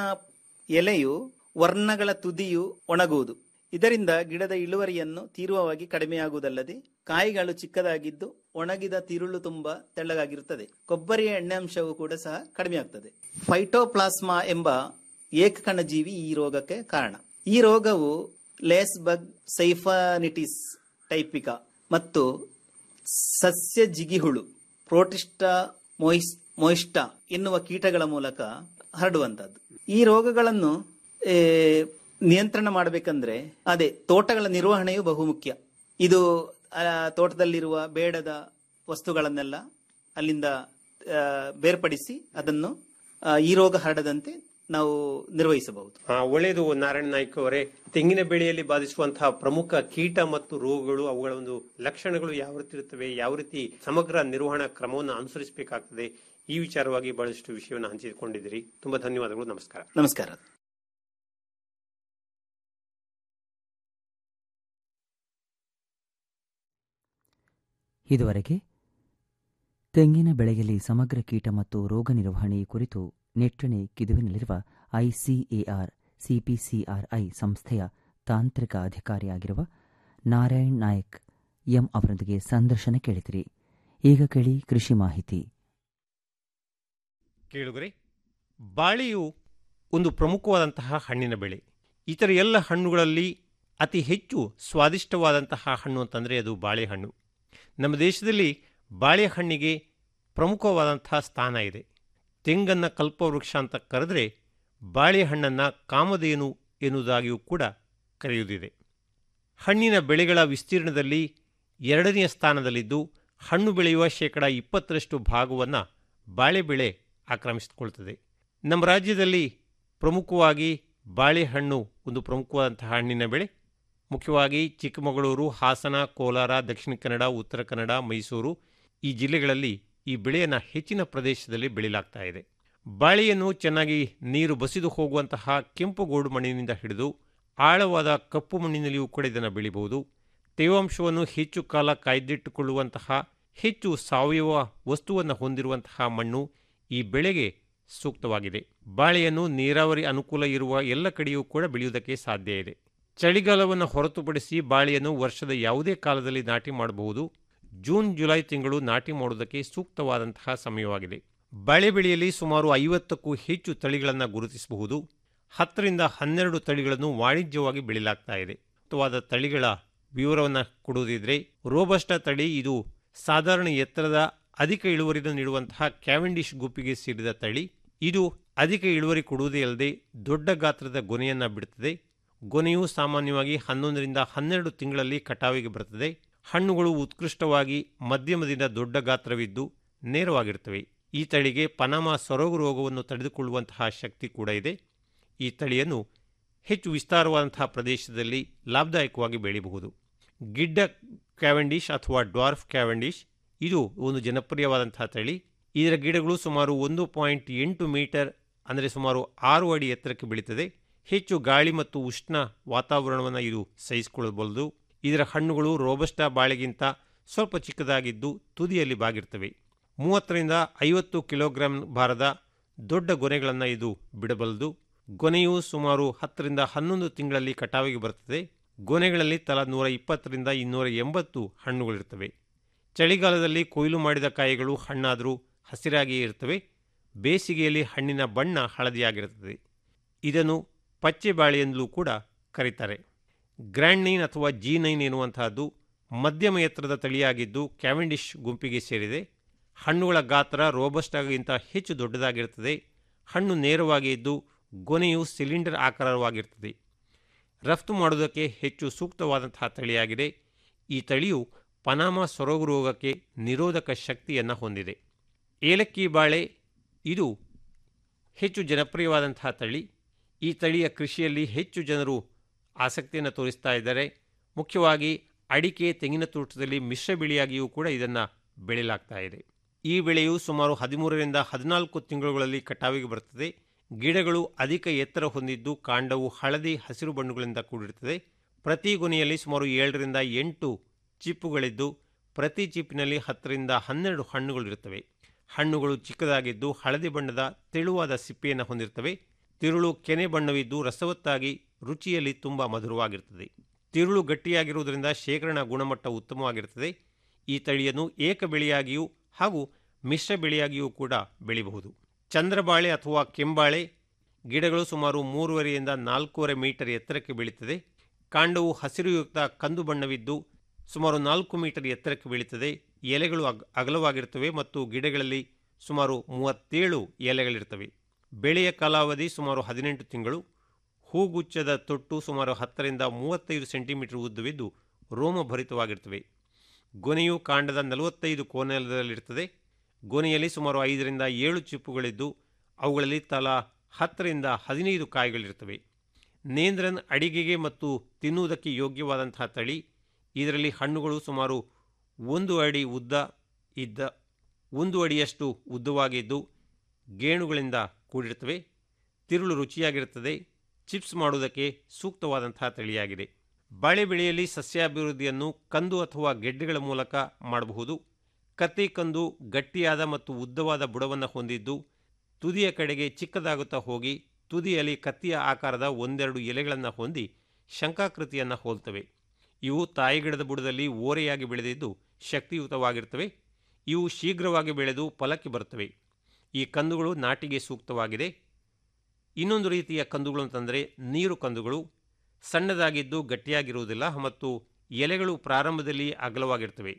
ಎಲೆಯು ವರ್ಣಗಳ ತುದಿಯು ಒಣಗುವುದು ಇದರಿಂದ ಗಿಡದ ಇಳುವರಿಯನ್ನು ತೀವ್ರವಾಗಿ ಕಡಿಮೆಯಾಗುವುದಲ್ಲದೆ ಕಾಯಿಗಳು ಚಿಕ್ಕದಾಗಿದ್ದು ಒಣಗಿದ ತಿರುಳು ತುಂಬಾ ತೆಳ್ಳಗಾಗಿರುತ್ತದೆ ಕೊಬ್ಬರಿಯ ಎಣ್ಣೆ ಅಂಶವು ಕೂಡ ಸಹ ಕಡಿಮೆಯಾಗ್ತದೆ ಫೈಟೋಪ್ಲಾಸ್ಮಾ ಎಂಬ ಏಕಕಣ ಜೀವಿ ಈ ರೋಗಕ್ಕೆ ಕಾರಣ ಈ ರೋಗವು ಲೇಸ್ಬಗ್ ಸೈಫಾನಿಟಿಸ್ ಟೈಪಿಕಾ ಮತ್ತು ಸಸ್ಯ ಜಿಗಿಹುಳು ಪ್ರೋಟಿಸ್ಟಾ ಮೊಯಿಸ್ ಮೊಯಿಸ್ಟಾ ಎನ್ನುವ ಕೀಟಗಳ ಮೂಲಕ ಹರಡುವಂತದ್ದು ಈ ರೋಗಗಳನ್ನು ಏ, ನಿಯಂತ್ರಣ ಮಾಡಬೇಕಂದ್ರೆ ಅದೇ ತೋಟಗಳ ನಿರ್ವಹಣೆಯು ಬಹುಮುಖ್ಯ ಇದು ಆ, ತೋಟದಲ್ಲಿರುವ ಬೇಡದ ವಸ್ತುಗಳನ್ನೆಲ್ಲ ಅಲ್ಲಿಂದ ಆ, ಬೇರ್ಪಡಿಸಿ ಅದನ್ನು ಆ, ಈ ರೋಗ ಹರಡದಂತೆ ನಾವು ನಿರ್ವಹಿಸಬಹುದು ಆ, ಒಳ್ಳೆಯದು ನಾರಾಯಣ ನಾಯ್ಕ ಅವರೇ ತೆಂಗಿನ ಬೆಳೆಯಲ್ಲಿ ಬಾಧಿಸುವಂತಹ ಪ್ರಮುಖ ಕೀಟ ಮತ್ತು ರೋಗಗಳು ಅವುಗಳ ಒಂದು ಲಕ್ಷಣಗಳು ಯಾವ ರೀತಿ ಇರುತ್ತವೆ ಯಾವ ರೀತಿ ಸಮಗ್ರ ನಿರ್ವಹಣಾ ಕ್ರಮವನ್ನು ಅನುಸರಿಸಬೇಕಾಗ್ತದೆ ಈ ವಿಚಾರವಾಗಿ ಬಹಳಷ್ಟು ವಿಷಯವನ್ನು ಹಂಚಿಕೊಂಡಿದ್ದೀರಿ ತುಂಬಾ ಧನ್ಯವಾದಗಳು ನಮಸ್ಕಾರ ನಮಸ್ಕಾರ ಇದುವರೆಗೆ ತೆಂಗಿನ ಬೆಳೆಯಲ್ಲಿ ಸಮಗ್ರ ಕೀಟ ಮತ್ತು ರೋಗ ನಿರ್ವಹಣೆ ಕುರಿತು ನೆಟ್ಟಣೆ ಕಿದುವಿನಲ್ಲಿರುವ ಐಸಿಎಆರ್ ಸಿಪಿಸಿಆರ್ಐ ಸಂಸ್ಥೆಯ ತಾಂತ್ರಿಕ ಅಧಿಕಾರಿಯಾಗಿರುವ ನಾರಾಯಣ್ ನಾಯಕ್ ಎಂ ಅವರೊಂದಿಗೆ ಸಂದರ್ಶನ ಕೇಳಿದಿರಿ ಈಗ ಕೇಳಿ ಕೃಷಿ ಮಾಹಿತಿ ಕೇಳುಗರೆ ಬಾಳೆಯು ಒಂದು ಪ್ರಮುಖವಾದಂತಹ ಹಣ್ಣಿನ ಬೆಳೆ ಇತರ ಎಲ್ಲ ಹಣ್ಣುಗಳಲ್ಲಿ ಅತಿ ಹೆಚ್ಚು ಸ್ವಾದಿಷ್ಟವಾದಂತಹ ಹಣ್ಣು ಅಂತಂದರೆ ಅದು ಬಾಳೆಹಣ್ಣು ನಮ್ಮ ದೇಶದಲ್ಲಿ ಬಾಳೆಹಣ್ಣಿಗೆ ಪ್ರಮುಖವಾದಂತಹ ಸ್ಥಾನ ಇದೆ ತೆಂಗನ್ನು ಕಲ್ಪವೃಕ್ಷ ಅಂತ ಕರೆದರೆ ಬಾಳೆಹಣ್ಣನ್ನು ಕಾಮಧೇನು ಎನ್ನುವುದಾಗಿಯೂ ಕೂಡ ಕರೆಯುವುದಿದೆ ಹಣ್ಣಿನ ಬೆಳೆಗಳ ವಿಸ್ತೀರ್ಣದಲ್ಲಿ ಎರಡನೆಯ ಸ್ಥಾನದಲ್ಲಿದ್ದು ಹಣ್ಣು ಬೆಳೆಯುವ ಶೇಕಡ ಇಪ್ಪತ್ತರಷ್ಟು ಭಾಗವನ್ನು ಬಾಳೆ ಬೆಳೆ ಆಕ್ರಮಿಸಿಕೊಳ್ತದೆ ನಮ್ಮ ರಾಜ್ಯದಲ್ಲಿ ಪ್ರಮುಖವಾಗಿ ಬಾಳೆಹಣ್ಣು ಒಂದು ಪ್ರಮುಖವಾದಂತಹ ಹಣ್ಣಿನ ಬೆಳೆ ಮುಖ್ಯವಾಗಿ ಚಿಕ್ಕಮಗಳೂರು ಹಾಸನ ಕೋಲಾರ ದಕ್ಷಿಣ ಕನ್ನಡ ಉತ್ತರ ಕನ್ನಡ ಮೈಸೂರು ಈ ಜಿಲ್ಲೆಗಳಲ್ಲಿ ಈ ಬೆಳೆಯನ್ನು ಹೆಚ್ಚಿನ ಪ್ರದೇಶದಲ್ಲಿ ಬೆಳೆಯಲಾಗ್ತಾ ಇದೆ ಬಾಳೆಯನ್ನು ಚೆನ್ನಾಗಿ ನೀರು ಬಸಿದು ಹೋಗುವಂತಹ ಕೆಂಪು ಗೋಡು ಮಣ್ಣಿನಿಂದ ಹಿಡಿದು ಆಳವಾದ ಕಪ್ಪು ಮಣ್ಣಿನಲ್ಲಿಯೂ ಕೂಡ ಇದನ್ನು ಬೆಳಿಬಹುದು ತೇವಾಂಶವನ್ನು ಹೆಚ್ಚು ಕಾಲ ಕಾಯ್ದಿಟ್ಟುಕೊಳ್ಳುವಂತಹ ಹೆಚ್ಚು ಸಾವಯವ ವಸ್ತುವನ್ನು ಹೊಂದಿರುವಂತಹ ಮಣ್ಣು ಈ ಬೆಳೆಗೆ ಸೂಕ್ತವಾಗಿದೆ ಬಾಳೆಯನ್ನು ನೀರಾವರಿ ಅನುಕೂಲ ಇರುವ ಎಲ್ಲ ಕಡೆಯೂ ಕೂಡ ಬೆಳೆಯುವುದಕ್ಕೆ ಸಾಧ್ಯ ಇದೆ ಚಳಿಗಾಲವನ್ನು ಹೊರತುಪಡಿಸಿ ಬಾಳೆಯನ್ನು ವರ್ಷದ ಯಾವುದೇ ಕಾಲದಲ್ಲಿ ನಾಟಿ ಮಾಡಬಹುದು ಜೂನ್ ಜುಲೈ ತಿಂಗಳು ನಾಟಿ ಮಾಡುವುದಕ್ಕೆ ಸೂಕ್ತವಾದಂತಹ ಸಮಯವಾಗಿದೆ ಬಾಳೆ ಬೆಳೆಯಲ್ಲಿ ಸುಮಾರು ಐವತ್ತಕ್ಕೂ ಹೆಚ್ಚು ತಳಿಗಳನ್ನು ಗುರುತಿಸಬಹುದು ಹತ್ತರಿಂದ ಹನ್ನೆರಡು ತಳಿಗಳನ್ನು ವಾಣಿಜ್ಯವಾಗಿ ಬೆಳೆಯಲಾಗ್ತಾ ಇದೆ ಸೂಕ್ತವಾದ ತಳಿಗಳ ವಿವರವನ್ನು ಕೊಡುವುದಿದ್ರೆ ರೋಬಸ್ಟ ತಳಿ ಇದು ಸಾಧಾರಣ ಎತ್ತರದ ಅಧಿಕ ಇಳುವರಿಯನ್ನು ನೀಡುವಂತಹ ಕ್ಯಾವೆಂಡಿಶ್ ಗುಂಪಿಗೆ ಸೇರಿದ ತಳಿ ಇದು ಅಧಿಕ ಇಳುವರಿ ಕೊಡುವುದೇ ಅಲ್ಲದೆ ದೊಡ್ಡ ಗಾತ್ರದ ಗೊನೆಯನ್ನು ಬಿಡುತ್ತದೆ ಗೊನೆಯು ಸಾಮಾನ್ಯವಾಗಿ ಹನ್ನೊಂದರಿಂದ ಹನ್ನೆರಡು ತಿಂಗಳಲ್ಲಿ ಕಟಾವಿಗೆ ಬರುತ್ತದೆ ಹಣ್ಣುಗಳು ಉತ್ಕೃಷ್ಟವಾಗಿ ಮಧ್ಯಮದಿಂದ ದೊಡ್ಡ ಗಾತ್ರವಿದ್ದು ನೇರವಾಗಿರುತ್ತವೆ ಈ ತಳಿಗೆ ಪನಾಮ ಸೊರಗು ರೋಗವನ್ನು ತಡೆದುಕೊಳ್ಳುವಂತಹ ಶಕ್ತಿ ಕೂಡ ಇದೆ ಈ ತಳಿಯನ್ನು ಹೆಚ್ಚು ವಿಸ್ತಾರವಾದಂತಹ ಪ್ರದೇಶದಲ್ಲಿ ಲಾಭದಾಯಕವಾಗಿ ಬೆಳೆಯಬಹುದು ಗಿಡ್ಡ ಕ್ಯಾವೆಂಡಿಶ್ ಅಥವಾ ಡ್ವಾರ್ಫ್ ಕ್ಯಾವೆಂಡಿಶ್ ಇದು ಒಂದು ಜನಪ್ರಿಯವಾದಂತಹ ತಳಿ ಇದರ ಗಿಡಗಳು ಸುಮಾರು ಒಂದು ಪಾಯಿಂಟ್ ಎಂಟು ಮೀಟರ್ ಅಂದರೆ ಸುಮಾರು ಆರು ಅಡಿ ಎತ್ತರಕ್ಕೆ ಬೆಳೀತದೆ ಹೆಚ್ಚು ಗಾಳಿ ಮತ್ತು ಉಷ್ಣ ವಾತಾವರಣವನ್ನು ಇದು ಸಹಿಸಿಕೊಳ್ಳಬಲ್ಲದು ಇದರ ಹಣ್ಣುಗಳು ರೋಬಸ್ಟಾ ಬಾಳೆಗಿಂತ ಸ್ವಲ್ಪ ಚಿಕ್ಕದಾಗಿದ್ದು ತುದಿಯಲ್ಲಿ ಬಾಗಿರ್ತವೆ ಮೂವತ್ತರಿಂದ ಐವತ್ತು ಕಿಲೋಗ್ರಾಂ ಭಾರದ ದೊಡ್ಡ ಗೊನೆಗಳನ್ನು ಇದು ಬಿಡಬಲ್ಲದು ಗೊನೆಯು ಸುಮಾರು ಹತ್ತರಿಂದ ಹನ್ನೊಂದು ತಿಂಗಳಲ್ಲಿ ಕಟಾವಿಗೆ ಬರುತ್ತದೆ ಗೊನೆಗಳಲ್ಲಿ ತಲಾ ನೂರ ಇಪ್ಪತ್ತರಿಂದ ಇನ್ನೂರ ಎಂಬತ್ತು ಹಣ್ಣುಗಳಿರ್ತವೆ ಚಳಿಗಾಲದಲ್ಲಿ ಕೊಯ್ಲು ಮಾಡಿದ ಕಾಯಿಗಳು ಹಣ್ಣಾದರೂ ಹಸಿರಾಗಿಯೇ ಇರ್ತವೆ ಬೇಸಿಗೆಯಲ್ಲಿ ಹಣ್ಣಿನ ಬಣ್ಣ ಹಳದಿಯಾಗಿರುತ್ತದೆ ಇದನ್ನು ಪಚ್ಚೆ ಬಾಳೆ ಎಂದಲೂ ಕೂಡ ಕರೀತಾರೆ ಗ್ರ್ಯಾಂಡ್ ನೈನ್ ಅಥವಾ ಜಿ ನೈನ್ ಎನ್ನುವಂತಹದ್ದು ಮಧ್ಯಮ ಎತ್ತರದ ತಳಿಯಾಗಿದ್ದು ಕ್ಯಾವೆಂಡಿಶ್ ಗುಂಪಿಗೆ ಸೇರಿದೆ ಹಣ್ಣುಗಳ ಗಾತ್ರ ರೋಬಸ್ಟಾಗಿಂತ ಹೆಚ್ಚು ದೊಡ್ಡದಾಗಿರುತ್ತದೆ ಹಣ್ಣು ನೇರವಾಗಿ ಇದ್ದು ಗೊನೆಯು ಸಿಲಿಂಡರ್ ಆಕಾರವಾಗಿರ್ತದೆ ರಫ್ತು ಮಾಡುವುದಕ್ಕೆ ಹೆಚ್ಚು ಸೂಕ್ತವಾದಂತಹ ತಳಿಯಾಗಿದೆ ಈ ತಳಿಯು ಪನಾಮ ಸೊರಗು ರೋಗಕ್ಕೆ ನಿರೋಧಕ ಶಕ್ತಿಯನ್ನು ಹೊಂದಿದೆ ಏಲಕ್ಕಿ ಬಾಳೆ ಇದು ಹೆಚ್ಚು ಜನಪ್ರಿಯವಾದಂತಹ ತಳಿ ಈ ತಳಿಯ ಕೃಷಿಯಲ್ಲಿ ಹೆಚ್ಚು ಜನರು ಆಸಕ್ತಿಯನ್ನು ತೋರಿಸ್ತಾ ಇದ್ದಾರೆ ಮುಖ್ಯವಾಗಿ ಅಡಿಕೆ ತೆಂಗಿನ ತೋಟದಲ್ಲಿ ಮಿಶ್ರ ಬೆಳೆಯಾಗಿಯೂ ಕೂಡ ಇದನ್ನು ಬೆಳೆಯಲಾಗ್ತಾ ಇದೆ ಈ ಬೆಳೆಯು ಸುಮಾರು ಹದಿಮೂರರಿಂದ ಹದಿನಾಲ್ಕು ತಿಂಗಳುಗಳಲ್ಲಿ ಕಟಾವಿಗೆ ಬರುತ್ತದೆ ಗಿಡಗಳು ಅಧಿಕ ಎತ್ತರ ಹೊಂದಿದ್ದು ಕಾಂಡವು ಹಳದಿ ಹಸಿರು ಬಣ್ಣಗಳಿಂದ ಕೂಡಿರುತ್ತದೆ ಪ್ರತಿ ಗೊನೆಯಲ್ಲಿ ಸುಮಾರು ಏಳರಿಂದ ಎಂಟು ಚಿಪ್ಪುಗಳಿದ್ದು ಪ್ರತಿ ಚಿಪ್ಪಿನಲ್ಲಿ ಹತ್ತರಿಂದ ಹನ್ನೆರಡು ಹಣ್ಣುಗಳಿರುತ್ತವೆ ಹಣ್ಣುಗಳು ಚಿಕ್ಕದಾಗಿದ್ದು ಹಳದಿ ಬಣ್ಣದ ತೆಳುವಾದ ಸಿಪ್ಪೆಯನ್ನು ಹೊಂದಿರುತ್ತವೆ ತಿರುಳು ಕೆನೆ ಬಣ್ಣವಿದ್ದು ರಸವತ್ತಾಗಿ ರುಚಿಯಲ್ಲಿ ತುಂಬ ಮಧುರವಾಗಿರುತ್ತದೆ ತಿರುಳು ಗಟ್ಟಿಯಾಗಿರುವುದರಿಂದ ಶೇಖರಣಾ ಗುಣಮಟ್ಟ ಉತ್ತಮವಾಗಿರುತ್ತದೆ ಈ ತಳಿಯನ್ನು ಏಕ ಬೆಳೆಯಾಗಿಯೂ ಹಾಗೂ ಮಿಶ್ರ ಬೆಳೆಯಾಗಿಯೂ ಕೂಡ ಬೆಳೆಯಬಹುದು ಚಂದ್ರಬಾಳೆ ಅಥವಾ ಕೆಂಬಾಳೆ ಗಿಡಗಳು ಸುಮಾರು ಮೂರುವರೆಯಿಂದ ನಾಲ್ಕೂವರೆ ಮೀಟರ್ ಎತ್ತರಕ್ಕೆ ಬೆಳೀತದೆ ಕಾಂಡವು ಹಸಿರುಯುಕ್ತ ಕಂದು ಬಣ್ಣವಿದ್ದು ಸುಮಾರು ನಾಲ್ಕು ಮೀಟರ್ ಎತ್ತರಕ್ಕೆ ಬೆಳೀತದೆ ಎಲೆಗಳು ಅಗ್ ಅಗಲವಾಗಿರ್ತವೆ ಮತ್ತು ಗಿಡಗಳಲ್ಲಿ ಸುಮಾರು ಮೂವತ್ತೇಳು ಎಲೆಗಳಿರ್ತವೆ ಬೆಳೆಯ ಕಾಲಾವಧಿ ಸುಮಾರು ಹದಿನೆಂಟು ತಿಂಗಳು ಹೂಗುಚ್ಛದ ತೊಟ್ಟು ಸುಮಾರು ಹತ್ತರಿಂದ ಮೂವತ್ತೈದು ಸೆಂಟಿಮೀಟರ್ ಉದ್ದವಿದ್ದು ರೋಮಭರಿತವಾಗಿರ್ತವೆ ಗೊನೆಯು ಕಾಂಡದ ನಲವತ್ತೈದು ಕೋನದಲ್ಲಿರ್ತದೆ ಗೊನೆಯಲ್ಲಿ ಸುಮಾರು ಐದರಿಂದ ಏಳು ಚಿಪ್ಪುಗಳಿದ್ದು ಅವುಗಳಲ್ಲಿ ತಲಾ ಹತ್ತರಿಂದ ಹದಿನೈದು ಕಾಯಿಗಳಿರ್ತವೆ ನೇಂದ್ರನ್ ಅಡಿಗೆಗೆ ಮತ್ತು ತಿನ್ನುವುದಕ್ಕೆ ಯೋಗ್ಯವಾದಂತಹ ತಳಿ ಇದರಲ್ಲಿ ಹಣ್ಣುಗಳು ಸುಮಾರು ಒಂದು ಅಡಿ ಉದ್ದ ಇದ್ದ ಒಂದು ಅಡಿಯಷ್ಟು ಉದ್ದವಾಗಿದ್ದು ಗೇಣುಗಳಿಂದ ಕೂಡಿರುತ್ತವೆ ತಿರುಳು ರುಚಿಯಾಗಿರುತ್ತದೆ ಚಿಪ್ಸ್ ಮಾಡುವುದಕ್ಕೆ ಸೂಕ್ತವಾದಂತಹ ತಳಿಯಾಗಿದೆ ಬಾಳೆ ಬೆಳೆಯಲ್ಲಿ ಸಸ್ಯಾಭಿವೃದ್ಧಿಯನ್ನು ಕಂದು ಅಥವಾ ಗೆಡ್ಡೆಗಳ ಮೂಲಕ ಮಾಡಬಹುದು ಕತ್ತಿ ಕಂದು ಗಟ್ಟಿಯಾದ ಮತ್ತು ಉದ್ದವಾದ ಬುಡವನ್ನು ಹೊಂದಿದ್ದು ತುದಿಯ ಕಡೆಗೆ ಚಿಕ್ಕದಾಗುತ್ತಾ ಹೋಗಿ ತುದಿಯಲ್ಲಿ ಕತ್ತಿಯ ಆಕಾರದ ಒಂದೆರಡು ಎಲೆಗಳನ್ನು ಹೊಂದಿ ಶಂಕಾಕೃತಿಯನ್ನು ಹೋಲ್ತವೆ ಇವು ತಾಯಿಗಿಡದ ಬುಡದಲ್ಲಿ ಓರೆಯಾಗಿ ಬೆಳೆದಿದ್ದು ಶಕ್ತಿಯುತವಾಗಿರ್ತವೆ ಇವು ಶೀಘ್ರವಾಗಿ ಬೆಳೆದು ಫಲಕ್ಕೆ ಬರುತ್ತವೆ ಈ ಕಂದುಗಳು ನಾಟಿಗೆ ಸೂಕ್ತವಾಗಿದೆ ಇನ್ನೊಂದು ರೀತಿಯ ಕಂದುಗಳು ಅಂತಂದರೆ ನೀರು ಕಂದುಗಳು ಸಣ್ಣದಾಗಿದ್ದು ಗಟ್ಟಿಯಾಗಿರುವುದಿಲ್ಲ ಮತ್ತು ಎಲೆಗಳು ಪ್ರಾರಂಭದಲ್ಲಿ ಅಗಲವಾಗಿರ್ತವೆ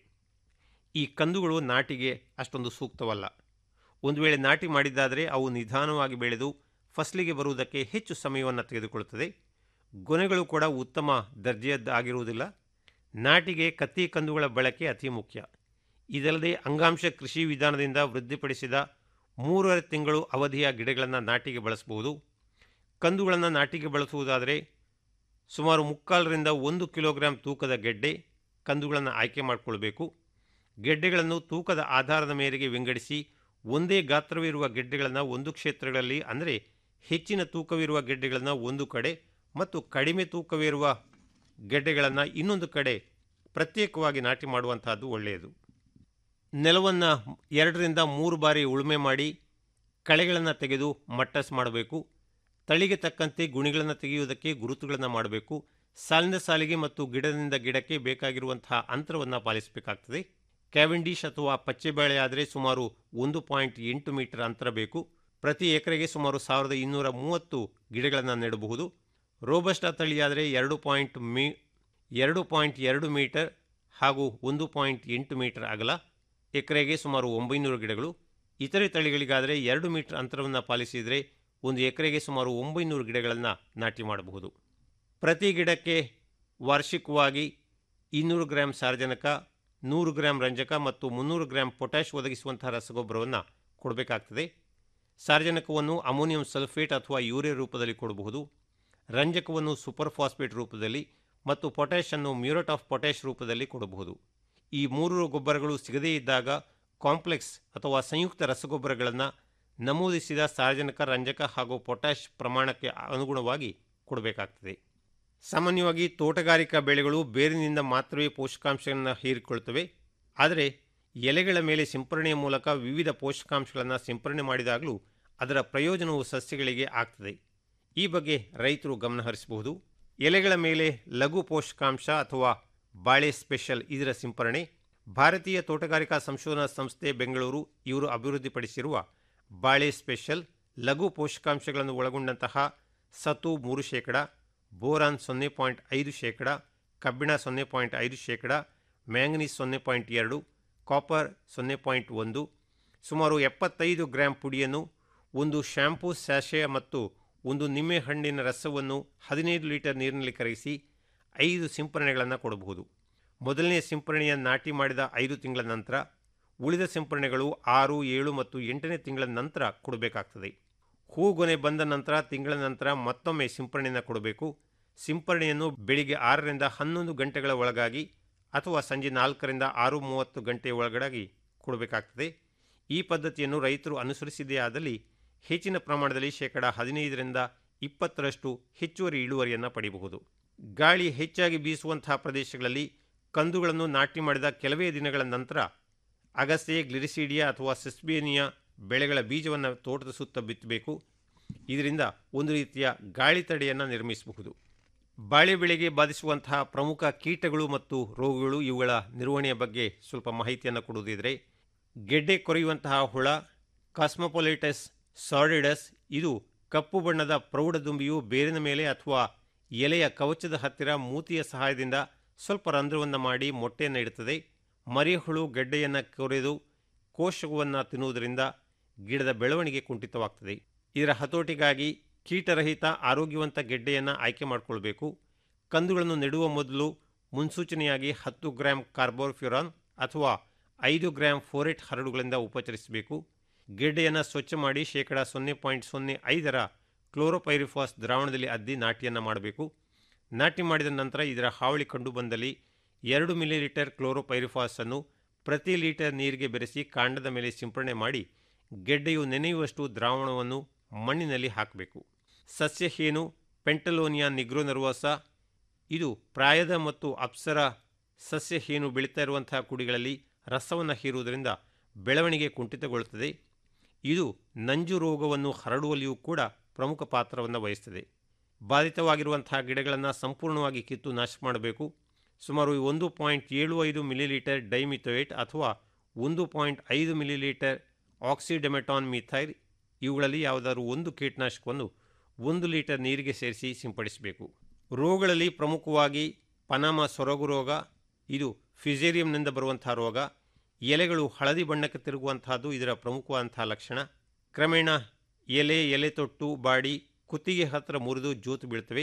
ಈ ಕಂದುಗಳು ನಾಟಿಗೆ ಅಷ್ಟೊಂದು ಸೂಕ್ತವಲ್ಲ ಒಂದು ವೇಳೆ ನಾಟಿ ಮಾಡಿದ್ದಾದರೆ ಅವು ನಿಧಾನವಾಗಿ ಬೆಳೆದು ಫಸಲಿಗೆ ಬರುವುದಕ್ಕೆ ಹೆಚ್ಚು ಸಮಯವನ್ನು ತೆಗೆದುಕೊಳ್ಳುತ್ತದೆ ಗೊನೆಗಳು ಕೂಡ ಉತ್ತಮ ದರ್ಜೆಯದ್ದಾಗಿರುವುದಿಲ್ಲ ನಾಟಿಗೆ ಕತ್ತಿ ಕಂದುಗಳ ಬಳಕೆ ಅತಿ ಮುಖ್ಯ ಇದಲ್ಲದೆ ಅಂಗಾಂಶ ಕೃಷಿ ವಿಧಾನದಿಂದ ವೃದ್ಧಿಪಡಿಸಿದ ಮೂರುವರೆ ತಿಂಗಳು ಅವಧಿಯ ಗಿಡಗಳನ್ನು ನಾಟಿಗೆ ಬಳಸಬಹುದು ಕಂದುಗಳನ್ನು ನಾಟಿಗೆ ಬಳಸುವುದಾದರೆ ಸುಮಾರು ಮುಕ್ಕಾಲರಿಂದ ಒಂದು ಕಿಲೋಗ್ರಾಂ ತೂಕದ ಗೆಡ್ಡೆ ಕಂದುಗಳನ್ನು ಆಯ್ಕೆ ಮಾಡಿಕೊಳ್ಬೇಕು ಗೆಡ್ಡೆಗಳನ್ನು ತೂಕದ ಆಧಾರದ ಮೇರೆಗೆ ವಿಂಗಡಿಸಿ ಒಂದೇ ಗಾತ್ರವಿರುವ ಗೆಡ್ಡೆಗಳನ್ನು ಒಂದು ಕ್ಷೇತ್ರಗಳಲ್ಲಿ ಅಂದರೆ ಹೆಚ್ಚಿನ ತೂಕವಿರುವ ಗೆಡ್ಡೆಗಳನ್ನು ಒಂದು ಕಡೆ ಮತ್ತು ಕಡಿಮೆ ತೂಕವಿರುವ ಗೆಡ್ಡೆಗಳನ್ನು ಇನ್ನೊಂದು ಕಡೆ ಪ್ರತ್ಯೇಕವಾಗಿ ನಾಟಿ ಮಾಡುವಂತಹದ್ದು ಒಳ್ಳೆಯದು ನೆಲವನ್ನು ಎರಡರಿಂದ ಮೂರು ಬಾರಿ ಉಳುಮೆ ಮಾಡಿ ಕಳೆಗಳನ್ನು ತೆಗೆದು ಮಟ್ಟಸ್ ಮಾಡಬೇಕು ತಳಿಗೆ ತಕ್ಕಂತೆ ಗುಣಿಗಳನ್ನು ತೆಗೆಯುವುದಕ್ಕೆ ಗುರುತುಗಳನ್ನು ಮಾಡಬೇಕು ಸಾಲಿನ ಸಾಲಿಗೆ ಮತ್ತು ಗಿಡದಿಂದ ಗಿಡಕ್ಕೆ ಬೇಕಾಗಿರುವಂತಹ ಅಂತರವನ್ನು ಪಾಲಿಸಬೇಕಾಗ್ತದೆ ಕ್ಯಾವೆಂಡಿಶ್ ಅಥವಾ ಪಚ್ಚೆಬೇಳೆ ಆದರೆ ಸುಮಾರು ಒಂದು ಪಾಯಿಂಟ್ ಎಂಟು ಮೀಟರ್ ಅಂತರ ಬೇಕು ಪ್ರತಿ ಎಕರೆಗೆ ಸುಮಾರು ಸಾವಿರದ ಇನ್ನೂರ ಮೂವತ್ತು ಗಿಡಗಳನ್ನು ನೆಡಬಹುದು ರೋಬಸ್ಟಾ ತಳಿಯಾದರೆ ಎರಡು ಪಾಯಿಂಟ್ ಮೀ ಎರಡು ಪಾಯಿಂಟ್ ಎರಡು ಮೀಟರ್ ಹಾಗೂ ಒಂದು ಪಾಯಿಂಟ್ ಎಂಟು ಮೀಟರ್ ಅಗಲ ಎಕರೆಗೆ ಸುಮಾರು ಒಂಬೈನೂರು ಗಿಡಗಳು ಇತರೆ ತಳಿಗಳಿಗಾದರೆ ಎರಡು ಮೀಟರ್ ಅಂತರವನ್ನು ಪಾಲಿಸಿದರೆ ಒಂದು ಎಕರೆಗೆ ಸುಮಾರು ಒಂಬೈನೂರು ಗಿಡಗಳನ್ನು ನಾಟಿ ಮಾಡಬಹುದು ಪ್ರತಿ ಗಿಡಕ್ಕೆ ವಾರ್ಷಿಕವಾಗಿ ಇನ್ನೂರು ಗ್ರಾಂ ಸಾರಜನಕ ನೂರು ಗ್ರಾಂ ರಂಜಕ ಮತ್ತು ಮುನ್ನೂರು ಗ್ರಾಂ ಪೊಟ್ಯಾಷ್ ಒದಗಿಸುವಂತಹ ರಸಗೊಬ್ಬರವನ್ನು ಕೊಡಬೇಕಾಗ್ತದೆ ಸಾರಜನಕವನ್ನು ಅಮೋನಿಯಂ ಸಲ್ಫೇಟ್ ಅಥವಾ ಯೂರಿಯಾ ರೂಪದಲ್ಲಿ ಕೊಡಬಹುದು ರಂಜಕವನ್ನು ಸೂಪರ್ ಫಾಸ್ಫೇಟ್ ರೂಪದಲ್ಲಿ ಮತ್ತು ಪೊಟ್ಯಾಷ್ ಅನ್ನು ಮ್ಯೂರೇಟ್ ಆಫ್ ಪೊಟ್ಯಾಷ್ ರೂಪದಲ್ಲಿ ಕೊಡಬಹುದು ಈ ಮೂರು ಗೊಬ್ಬರಗಳು ಸಿಗದೇ ಇದ್ದಾಗ ಕಾಂಪ್ಲೆಕ್ಸ್ ಅಥವಾ ಸಂಯುಕ್ತ ರಸಗೊಬ್ಬರಗಳನ್ನು ನಮೂದಿಸಿದ ಸಾರಜನಕ ರಂಜಕ ಹಾಗೂ ಪೊಟ್ಯಾಷ್ ಪ್ರಮಾಣಕ್ಕೆ ಅನುಗುಣವಾಗಿ ಕೊಡಬೇಕಾಗ್ತದೆ ಸಾಮಾನ್ಯವಾಗಿ ತೋಟಗಾರಿಕಾ ಬೆಳೆಗಳು ಬೇರಿನಿಂದ ಮಾತ್ರವೇ ಪೋಷಕಾಂಶಗಳನ್ನು ಹೀರಿಕೊಳ್ಳುತ್ತವೆ ಆದರೆ ಎಲೆಗಳ ಮೇಲೆ ಸಿಂಪರಣೆಯ ಮೂಲಕ ವಿವಿಧ ಪೋಷಕಾಂಶಗಳನ್ನು ಸಿಂಪರಣೆ ಮಾಡಿದಾಗಲೂ ಅದರ ಪ್ರಯೋಜನವು ಸಸ್ಯಗಳಿಗೆ ಆಗ್ತದೆ ಈ ಬಗ್ಗೆ ರೈತರು ಗಮನಹರಿಸಬಹುದು ಎಲೆಗಳ ಮೇಲೆ ಲಘು ಪೋಷಕಾಂಶ ಅಥವಾ ಬಾಳೆ ಸ್ಪೆಷಲ್ ಇದರ ಸಿಂಪರಣೆ ಭಾರತೀಯ ತೋಟಗಾರಿಕಾ ಸಂಶೋಧನಾ ಸಂಸ್ಥೆ ಬೆಂಗಳೂರು ಇವರು ಅಭಿವೃದ್ಧಿಪಡಿಸಿರುವ ಬಾಳೆ ಸ್ಪೆಷಲ್ ಲಘು ಪೋಷಕಾಂಶಗಳನ್ನು ಒಳಗೊಂಡಂತಹ ಸತು ಮೂರು ಶೇಕಡ ಬೋರಾನ್ ಸೊನ್ನೆ ಪಾಯಿಂಟ್ ಐದು ಶೇಕಡ ಕಬ್ಬಿಣ ಸೊನ್ನೆ ಪಾಯಿಂಟ್ ಐದು ಶೇಕಡ ಮ್ಯಾಂಗನೀಸ್ ಸೊನ್ನೆ ಪಾಯಿಂಟ್ ಎರಡು ಕಾಪರ್ ಸೊನ್ನೆ ಪಾಯಿಂಟ್ ಒಂದು ಸುಮಾರು ಎಪ್ಪತ್ತೈದು ಗ್ರಾಂ ಪುಡಿಯನ್ನು ಒಂದು ಶ್ಯಾಂಪೂ ಸ್ಯಾಶೆ ಮತ್ತು ಒಂದು ನಿಂಬೆಹಣ್ಣಿನ ರಸವನ್ನು ಹದಿನೈದು ಲೀಟರ್ ನೀರಿನಲ್ಲಿ ಕರಗಿಸಿ ಐದು ಸಿಂಪರಣೆಗಳನ್ನು ಕೊಡಬಹುದು ಮೊದಲನೇ ಸಿಂಪರಣೆಯ ನಾಟಿ ಮಾಡಿದ ಐದು ತಿಂಗಳ ನಂತರ ಉಳಿದ ಸಿಂಪರಣೆಗಳು ಆರು ಏಳು ಮತ್ತು ಎಂಟನೇ ತಿಂಗಳ ನಂತರ ಕೊಡಬೇಕಾಗ್ತದೆ ಹೂಗೊನೆ ಬಂದ ನಂತರ ತಿಂಗಳ ನಂತರ ಮತ್ತೊಮ್ಮೆ ಸಿಂಪರಣೆಯನ್ನು ಕೊಡಬೇಕು ಸಿಂಪರಣೆಯನ್ನು ಬೆಳಿಗ್ಗೆ ಆರರಿಂದ ಹನ್ನೊಂದು ಗಂಟೆಗಳ ಒಳಗಾಗಿ ಅಥವಾ ಸಂಜೆ ನಾಲ್ಕರಿಂದ ಆರು ಮೂವತ್ತು ಗಂಟೆಯ ಒಳಗಡೆ ಕೊಡಬೇಕಾಗ್ತದೆ ಈ ಪದ್ಧತಿಯನ್ನು ರೈತರು ಅನುಸರಿಸಿದೇ ಆದಲ್ಲಿ ಹೆಚ್ಚಿನ ಪ್ರಮಾಣದಲ್ಲಿ ಶೇಕಡ ಹದಿನೈದರಿಂದ ಇಪ್ಪತ್ತರಷ್ಟು ಹೆಚ್ಚುವರಿ ಇಳುವರಿಯನ್ನು ಪಡೆಯಬಹುದು ಗಾಳಿ ಹೆಚ್ಚಾಗಿ ಬೀಸುವಂತಹ ಪ್ರದೇಶಗಳಲ್ಲಿ ಕಂದುಗಳನ್ನು ನಾಟಿ ಮಾಡಿದ ಕೆಲವೇ ದಿನಗಳ ನಂತರ ಅಗಸೆ ಗ್ಲಿರಿಸಿಡಿಯಾ ಅಥವಾ ಸಿಸ್ಬೇನಿಯಾ ಬೆಳೆಗಳ ಬೀಜವನ್ನು ತೋಟದ ಸುತ್ತ ಬಿತ್ತಬೇಕು ಇದರಿಂದ ಒಂದು ರೀತಿಯ ಗಾಳಿ ತಡೆಯನ್ನು ನಿರ್ಮಿಸಬಹುದು ಬಾಳೆ ಬೆಳೆಗೆ ಬಾಧಿಸುವಂತಹ ಪ್ರಮುಖ ಕೀಟಗಳು ಮತ್ತು ರೋಗಗಳು ಇವುಗಳ ನಿರ್ವಹಣೆಯ ಬಗ್ಗೆ ಸ್ವಲ್ಪ ಮಾಹಿತಿಯನ್ನು ಕೊಡುವುದಿದ್ರೆ ಗೆಡ್ಡೆ ಕೊರೆಯುವಂತಹ ಹುಳ ಕಾಸ್ಮೊಪೊಲಿಟಸ್ ಸಾರಿಡಸ್ ಇದು ಕಪ್ಪು ಬಣ್ಣದ ಪ್ರೌಢದುಂಬಿಯು ಬೇರಿನ ಮೇಲೆ ಅಥವಾ ಎಲೆಯ ಕವಚದ ಹತ್ತಿರ ಮೂತಿಯ ಸಹಾಯದಿಂದ ಸ್ವಲ್ಪ ರಂಧ್ರವನ್ನು ಮಾಡಿ ಮೊಟ್ಟೆಯನ್ನು ಇಡುತ್ತದೆ ಮರಿಹುಳು ಗೆಡ್ಡೆಯನ್ನು ಕೊರೆದು ಕೋಶವನ್ನು ತಿನ್ನುವುದರಿಂದ ಗಿಡದ ಬೆಳವಣಿಗೆ ಕುಂಠಿತವಾಗ್ತದೆ ಇದರ ಹತೋಟಿಗಾಗಿ ಕೀಟರಹಿತ ಆರೋಗ್ಯವಂತ ಗೆಡ್ಡೆಯನ್ನು ಆಯ್ಕೆ ಮಾಡಿಕೊಳ್ಬೇಕು ಕಂದುಗಳನ್ನು ನೆಡುವ ಮೊದಲು ಮುನ್ಸೂಚನೆಯಾಗಿ ಹತ್ತು ಗ್ರಾಂ ಕಾರ್ಬೋಫ್ಯುರಾನ್ ಅಥವಾ ಐದು ಗ್ರಾಂ ಫೋರೆಟ್ ಹರಡುಗಳಿಂದ ಉಪಚರಿಸಬೇಕು ಗೆಡ್ಡೆಯನ್ನು ಸ್ವಚ್ಛ ಮಾಡಿ ಶೇಕಡ ಸೊನ್ನೆ ಪಾಯಿಂಟ್ ಸೊನ್ನೆ ಐದರ ಕ್ಲೋರೋಪೈರಿಫಾಸ್ ದ್ರಾವಣದಲ್ಲಿ ಅದ್ದಿ ನಾಟಿಯನ್ನು ಮಾಡಬೇಕು ನಾಟಿ ಮಾಡಿದ ನಂತರ ಇದರ ಹಾವಳಿ ಕಂಡು ಬಂದಲ್ಲಿ ಎರಡು ಮಿಲಿಲೀಟರ್ ಕ್ಲೋರೋಪೈರಿಫಾಸನ್ನು ಪ್ರತಿ ಲೀಟರ್ ನೀರಿಗೆ ಬೆರೆಸಿ ಕಾಂಡದ ಮೇಲೆ ಸಿಂಪರಣೆ ಮಾಡಿ ಗೆಡ್ಡೆಯು ನೆನೆಯುವಷ್ಟು ದ್ರಾವಣವನ್ನು ಮಣ್ಣಿನಲ್ಲಿ ಹಾಕಬೇಕು ಸಸ್ಯ ಹೇನು ಪೆಂಟಲೋನಿಯಾ ನಿಗ್ರೋನರ್ವಸ ಇದು ಪ್ರಾಯದ ಮತ್ತು ಅಪ್ಸರ ಸಸ್ಯ ಹೇನು ಬೆಳೀತಾ ಇರುವಂತಹ ಕುಡಿಗಳಲ್ಲಿ ರಸವನ್ನು ಹೀರುವುದರಿಂದ ಬೆಳವಣಿಗೆ ಕುಂಠಿತಗೊಳ್ಳುತ್ತದೆ ಇದು ನಂಜು ರೋಗವನ್ನು ಹರಡುವಲ್ಲಿಯೂ ಕೂಡ ಪ್ರಮುಖ ಪಾತ್ರವನ್ನು ವಹಿಸ್ತದೆ ಬಾಧಿತವಾಗಿರುವಂತಹ ಗಿಡಗಳನ್ನು ಸಂಪೂರ್ಣವಾಗಿ ಕಿತ್ತು ನಾಶ ಮಾಡಬೇಕು ಸುಮಾರು ಒಂದು ಪಾಯಿಂಟ್ ಏಳು ಐದು ಮಿಲಿಲೀಟರ್ ಡೈಮಿಥೋಯೇಟ್ ಅಥವಾ ಒಂದು ಪಾಯಿಂಟ್ ಐದು ಮಿಲಿಲೀಟರ್ ಆಕ್ಸಿಡೆಮೆಟಾನ್ ಮಿಥೈಲ್ ಇವುಗಳಲ್ಲಿ ಯಾವುದಾದ್ರೂ ಒಂದು ಕೀಟನಾಶಕವನ್ನು ಒಂದು ಲೀಟರ್ ನೀರಿಗೆ ಸೇರಿಸಿ ಸಿಂಪಡಿಸಬೇಕು ರೋಗಗಳಲ್ಲಿ ಪ್ರಮುಖವಾಗಿ ಪನಾಮ ಸೊರಗು ರೋಗ ಇದು ಫಿಸೇರಿಯಂನಿಂದ ಬರುವಂತಹ ರೋಗ ಎಲೆಗಳು ಹಳದಿ ಬಣ್ಣಕ್ಕೆ ತಿರುಗುವಂತಹದ್ದು ಇದರ ಪ್ರಮುಖವಾದಂತಹ ಲಕ್ಷಣ ಕ್ರಮೇಣ ಎಲೆ ಎಲೆ ತೊಟ್ಟು ಬಾಡಿ ಕುತ್ತಿಗೆ ಹತ್ತಿರ ಮುರಿದು ಜೋತು ಬೀಳ್ತವೆ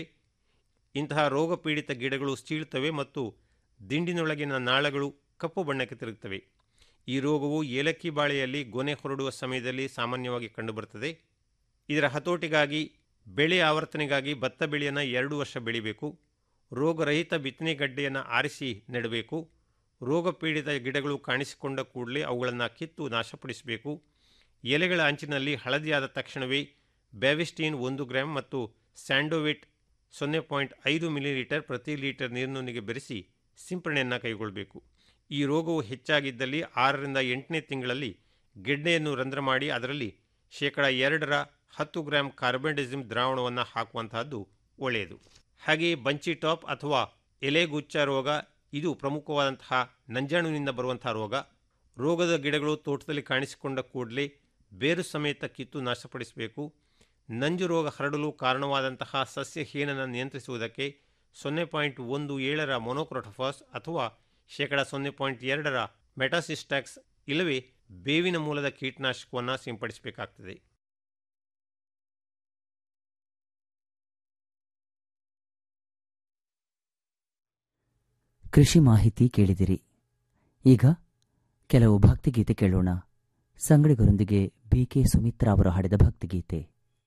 ಇಂತಹ ರೋಗ ಪೀಡಿತ ಗಿಡಗಳು ಸೀಳ್ತವೆ ಮತ್ತು ದಿಂಡಿನೊಳಗಿನ ನಾಳಗಳು ಕಪ್ಪು ಬಣ್ಣಕ್ಕೆ ತಿರುಗುತ್ತವೆ ಈ ರೋಗವು ಏಲಕ್ಕಿ ಬಾಳೆಯಲ್ಲಿ ಗೊನೆ ಹೊರಡುವ ಸಮಯದಲ್ಲಿ ಸಾಮಾನ್ಯವಾಗಿ ಕಂಡುಬರುತ್ತದೆ ಇದರ ಹತೋಟಿಗಾಗಿ ಬೆಳೆ ಆವರ್ತನೆಗಾಗಿ ಭತ್ತ ಬೆಳೆಯನ್ನು ಎರಡು ವರ್ಷ ಬೆಳಿಬೇಕು ರೋಗರಹಿತ ಬಿತ್ತನೆ ಗಡ್ಡೆಯನ್ನು ಆರಿಸಿ ನೆಡಬೇಕು ರೋಗ ಪೀಡಿತ ಗಿಡಗಳು ಕಾಣಿಸಿಕೊಂಡ ಕೂಡಲೇ ಅವುಗಳನ್ನು ಕಿತ್ತು ನಾಶಪಡಿಸಬೇಕು ಎಲೆಗಳ ಅಂಚಿನಲ್ಲಿ ಹಳದಿಯಾದ ತಕ್ಷಣವೇ ಬ್ಯಾವಿಸ್ಟೀನ್ ಒಂದು ಗ್ರಾಂ ಮತ್ತು ಸ್ಯಾಂಡೋವಿಟ್ ಸೊನ್ನೆ ಪಾಯಿಂಟ್ ಐದು ಮಿಲಿಲೀಟರ್ ಪ್ರತಿ ಲೀಟರ್ ನೀರಿನೊಂದಿಗೆ ಬೆರೆಸಿ ಸಿಂಪರಣೆಯನ್ನು ಕೈಗೊಳ್ಳಬೇಕು ಈ ರೋಗವು ಹೆಚ್ಚಾಗಿದ್ದಲ್ಲಿ ಆರರಿಂದ ಎಂಟನೇ ತಿಂಗಳಲ್ಲಿ ಗೆಡ್ಡೆಯನ್ನು ರಂಧ್ರ ಮಾಡಿ ಅದರಲ್ಲಿ ಶೇಕಡ ಎರಡರ ಹತ್ತು ಗ್ರಾಂ ಕಾರ್ಬೆಂಡಿಸಿಮ್ ದ್ರಾವಣವನ್ನು ಹಾಕುವಂತಹದ್ದು ಒಳ್ಳೆಯದು ಹಾಗೆಯೇ ಬಂಚಿ ಟಾಪ್ ಅಥವಾ ಎಲೆಗುಚ್ಚ ರೋಗ ಇದು ಪ್ರಮುಖವಾದಂತಹ ನಂಜಾಣುವಿನಿಂದ ಬರುವಂತಹ ರೋಗ ರೋಗದ ಗಿಡಗಳು ತೋಟದಲ್ಲಿ ಕಾಣಿಸಿಕೊಂಡ ಕೂಡಲೇ ಬೇರು ಸಮೇತ ಕಿತ್ತು ನಾಶಪಡಿಸಬೇಕು ನಂಜು ರೋಗ ಹರಡಲು ಕಾರಣವಾದಂತಹ ಸಸ್ಯ ಹೀನನ್ನು ನಿಯಂತ್ರಿಸುವುದಕ್ಕೆ ಸೊನ್ನೆ ಪಾಯಿಂಟ್ ಒಂದು ಏಳರ ಮೊನೋಕ್ರೋಟೋಫಾಸ್ ಅಥವಾ ಶೇಕಡ ಸೊನ್ನೆ ಪಾಯಿಂಟ್ ಎರಡರ ಮೆಟಾಸಿಸ್ಟ್ಯಾಕ್ಸ್ ಇಲ್ಲವೇ ಬೇವಿನ ಮೂಲದ ಕೀಟನಾಶಕವನ್ನು ಸಿಂಪಡಿಸಬೇಕಾಗ್ತದೆ ಕೃಷಿ ಮಾಹಿತಿ ಕೇಳಿದಿರಿ ಈಗ ಕೆಲವು ಭಕ್ತಿಗೀತೆ ಕೇಳೋಣ ಸಂಗಡಿಗರೊಂದಿಗೆ ಬಿಕೆ ಸುಮಿತ್ರಾ ಅವರು ಹಾಡಿದ ಭಕ್ತಿಗೀತೆ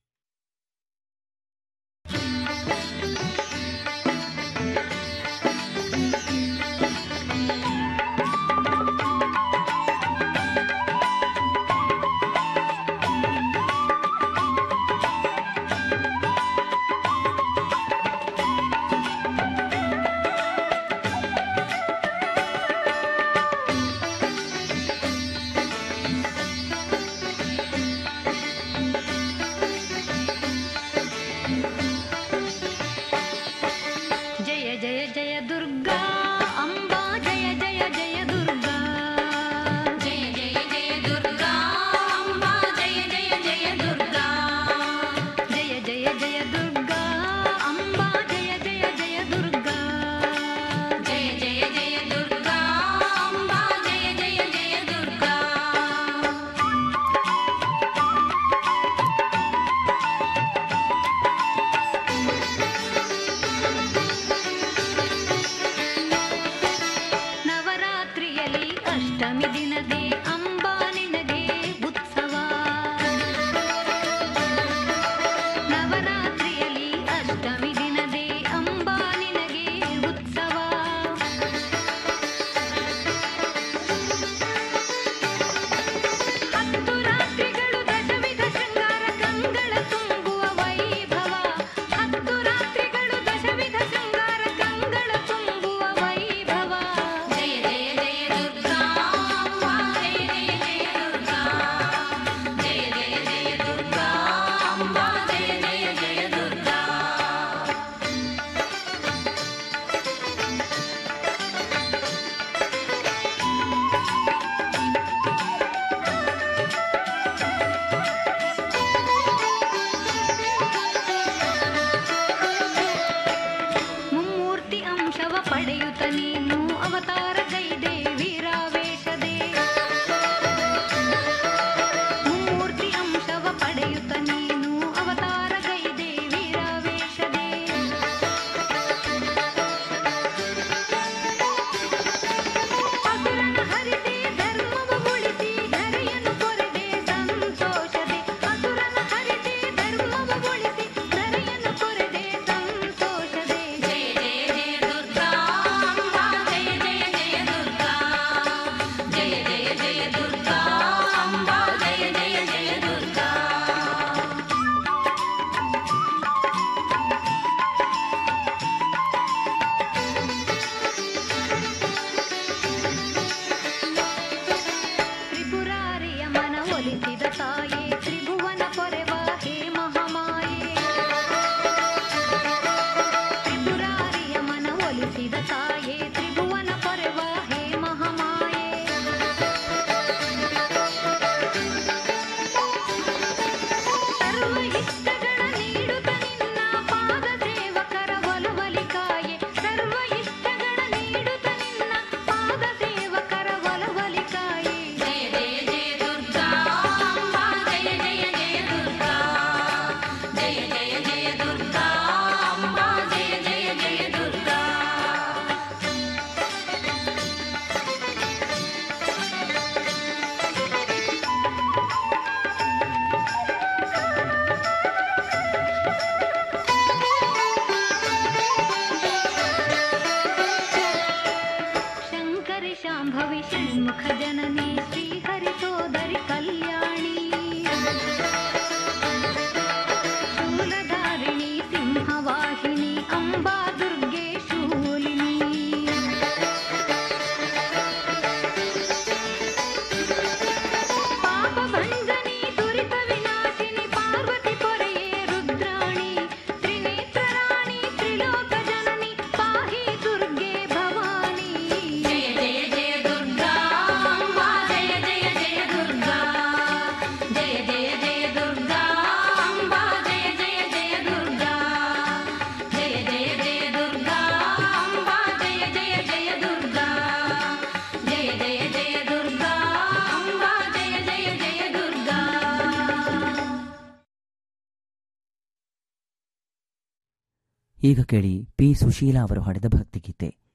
ಜಯ ಜಯ ಜಯ ದುರ್ಗಾ ಅಂಬಾ ಜಯ ಜಯ ಜಯ ದುರ್ಗಾ ಜಯ ಜಯ ಜಯ ದುರ್ಗಾ ಅಂಬಾ ಜಯ ಜಯ ಜಯ ದುರ್ಗಾ ಜಯ ಜಯ ಜಯ ದುರ್ಗಾ ಅಂಬಾ ಜಯ ಜಯ ಜಯ ದುರ್ಗಾ ಜಯ ಜಯ ಜಯ ದುರ್ಗಾ ಅಂಬಾ ಜಯ ಜಯ ಜಯ ದುರ್ಗಾ ನವರಾತ್ರಿಯಲ್ಲಿ ಅಷ್ಟಮಿ ದಿನದೇ ಅಂಬಾ ನಿನಗೆ ಉತ್ಸವ ನವರಾತ್ರಿಯಲ್ಲಿ ಅಷ್ಟಮಿ ದಿನದೇ ಅಂಬಾ ನಿನಗೆ ಉತ್ಸವ ಹತ್ತು ರಾತ್ರಿಗಳು ದಶವಿಧ ಶೃಂಗಾರ ಕಂಗಳ ತುಂಬುವ ವೈಭವ ಹತ್ತು ರಾತ್ರಿಗಳು ದಶವಿಧ ಶೃಂಗಾರ ಕಂಗಳ ತುಂಬುವ ವೈಭವ ಜಯ ಜಯ ಜಯ ದುರ್ಗಾ ಅಂಬಾ ಜಯ ಜಯ ಜಯ ದುರ್ಗಾ ಜಯ ಜಯ ಜಯ ದುರ್ಗಾ ಅಂಬಾ ಜಯ ಜಯ ಜಯ ದುರ್ಗಾ ಮುಮ್ಮೂರ್ತಿ ಅಂಶವ ಪಡೆಯುತ್ತ ನೀನು ಅವತಾರ ಗೈದೆ ವೀರಾವೇಶದೆ ಮುಮ್ಮೂರ್ತಿ ಅಂಶವ ಪಡೆಯುತ್ತ ನೀನು ಅವತಾರ ಗೈದೆ ವೀರಾವೇಶದೆ ಅಸುರನ ಹರಿದೆ ಧರ್ಮವ ಉಳಿಸಿ ಧರೆಯನ್ನು ಕೊರೆದೆ ಸಂತೋಷದೆ ಅಸುರನ ಹರಿದೆ ಧರ್ಮವ ಉಳಿಸಿ ಧರೆಯನ್ನು ಕೊರೆದೆ ಸಂತೋಷದೆ ಜಯ ಜಯ ಜಯ ದುರ್ಗಾ ಅಂಬಾ ಜಯ ಜಯ ಜಯ ದುರ್ಗಾ ಜಯ ಜಯ ಜಯ ದುರ್ಗಾ ಅಂಬಾ ಜಯ ಜಯ ಜಯ ದುರ್ಗಾ ತ್ರಿಪುರಾರಿಯ ಮನ ಒಲಿಸಿದ ತಾಯೇ ತ್ರಿಭುವನ ಪೊರೆವ ಹೇ ಮಹಾಮಾಯೆ ತ್ರಿಪುರಾರಿಯ ಮನ ಒಲಿಸಿದ ತಾಯೇ ತ್ರಿಭುವನ ಪೊರೆವ ಹೇ ಮಹಾಮಾಯೆ ಸರ್ವ ಇಷ್ಟಗಳ ನೀಡುತ್ತ ನಿನ್ನ ಪಾದ ಸೇವಕರ ಒಲವಲಿಕಾಯೆ ಸರ್ವ ಇಷ್ಟಗಳ ನೀಡುತ್ತ ನಿನ್ನ ಪಾದ ಸೇವಕರ ಒಲವಲಿಕಾಯೆ ಜಯ ಜಯ ಜಯ ದುರ್ಗಾ ಅಂಬಾ ಜಯ ಜಯ ಜಯ ದುರ್ಗಾ ಜಯ ಜಯ ಜಯ ದುರ್ಗಾ ಅಂಬಾ ಜಯ ಜಯ ಜಯ ದುರ್ಗಾ ಶಂಕರಿ ಶಾಂಭವಿ ಷಣ್ಮುಖ ಜನನಿ ಶ್ರೀಹರಿ ಸೋದರಿ ಕಲ್ಯಾಣಿ ಶೂಲಧಾರಿಣಿ ಸಿಂಹವಾಹಿನಿ ಅಂಬಾ ದುರ್ಗೆ ಶೂಲಿನಿ ಪಾಪ ಭಂಜನಿ ದುರಿತ ವಿನಾಶಿನಿ ಪಾರ್ವತಿ ಪೊರೆಯೇ ರುದ್ರಾಣಿ ತ್ರಿನೇತ್ರರಾಣಿ ತ್ರಿಲೋಕ ಜನನಿ ಪಾಹಿ ದುರ್ಗೆ ಭವಾನಿ ಜಯ ಜಯ ಜಯ ದುರ್ಗಾ ಅಂಬಾ ಜಯ ಜಯ ಜಯ ದುರ್ಗಾ ಜಯ ಜಯ ಜಯ ದುರ್ಗಾ ಅಂಬಾ ಜಯ ಜಯ ಜಯ ದುರ್ಗಾ ಜಯ ಜಯ ಜಯ ದುರ್ಗಾ ಅಂಬಾ ಜಯ ಜಯ ಜಯ ದುರ್ಗಾ ಜಯ ಜಯ ಜಯ ದುರ್ಗಾ ಅಂಬಾ ಜಯ ಜಯ ಜಯ ದುರ್ಗಾ ಈಗ ಕೇಳಿ ಪಿ ಸುಶೀಲಾ ಅವರು ಹಾಡಿದ ಭಕ್ತಿಗೀತೆ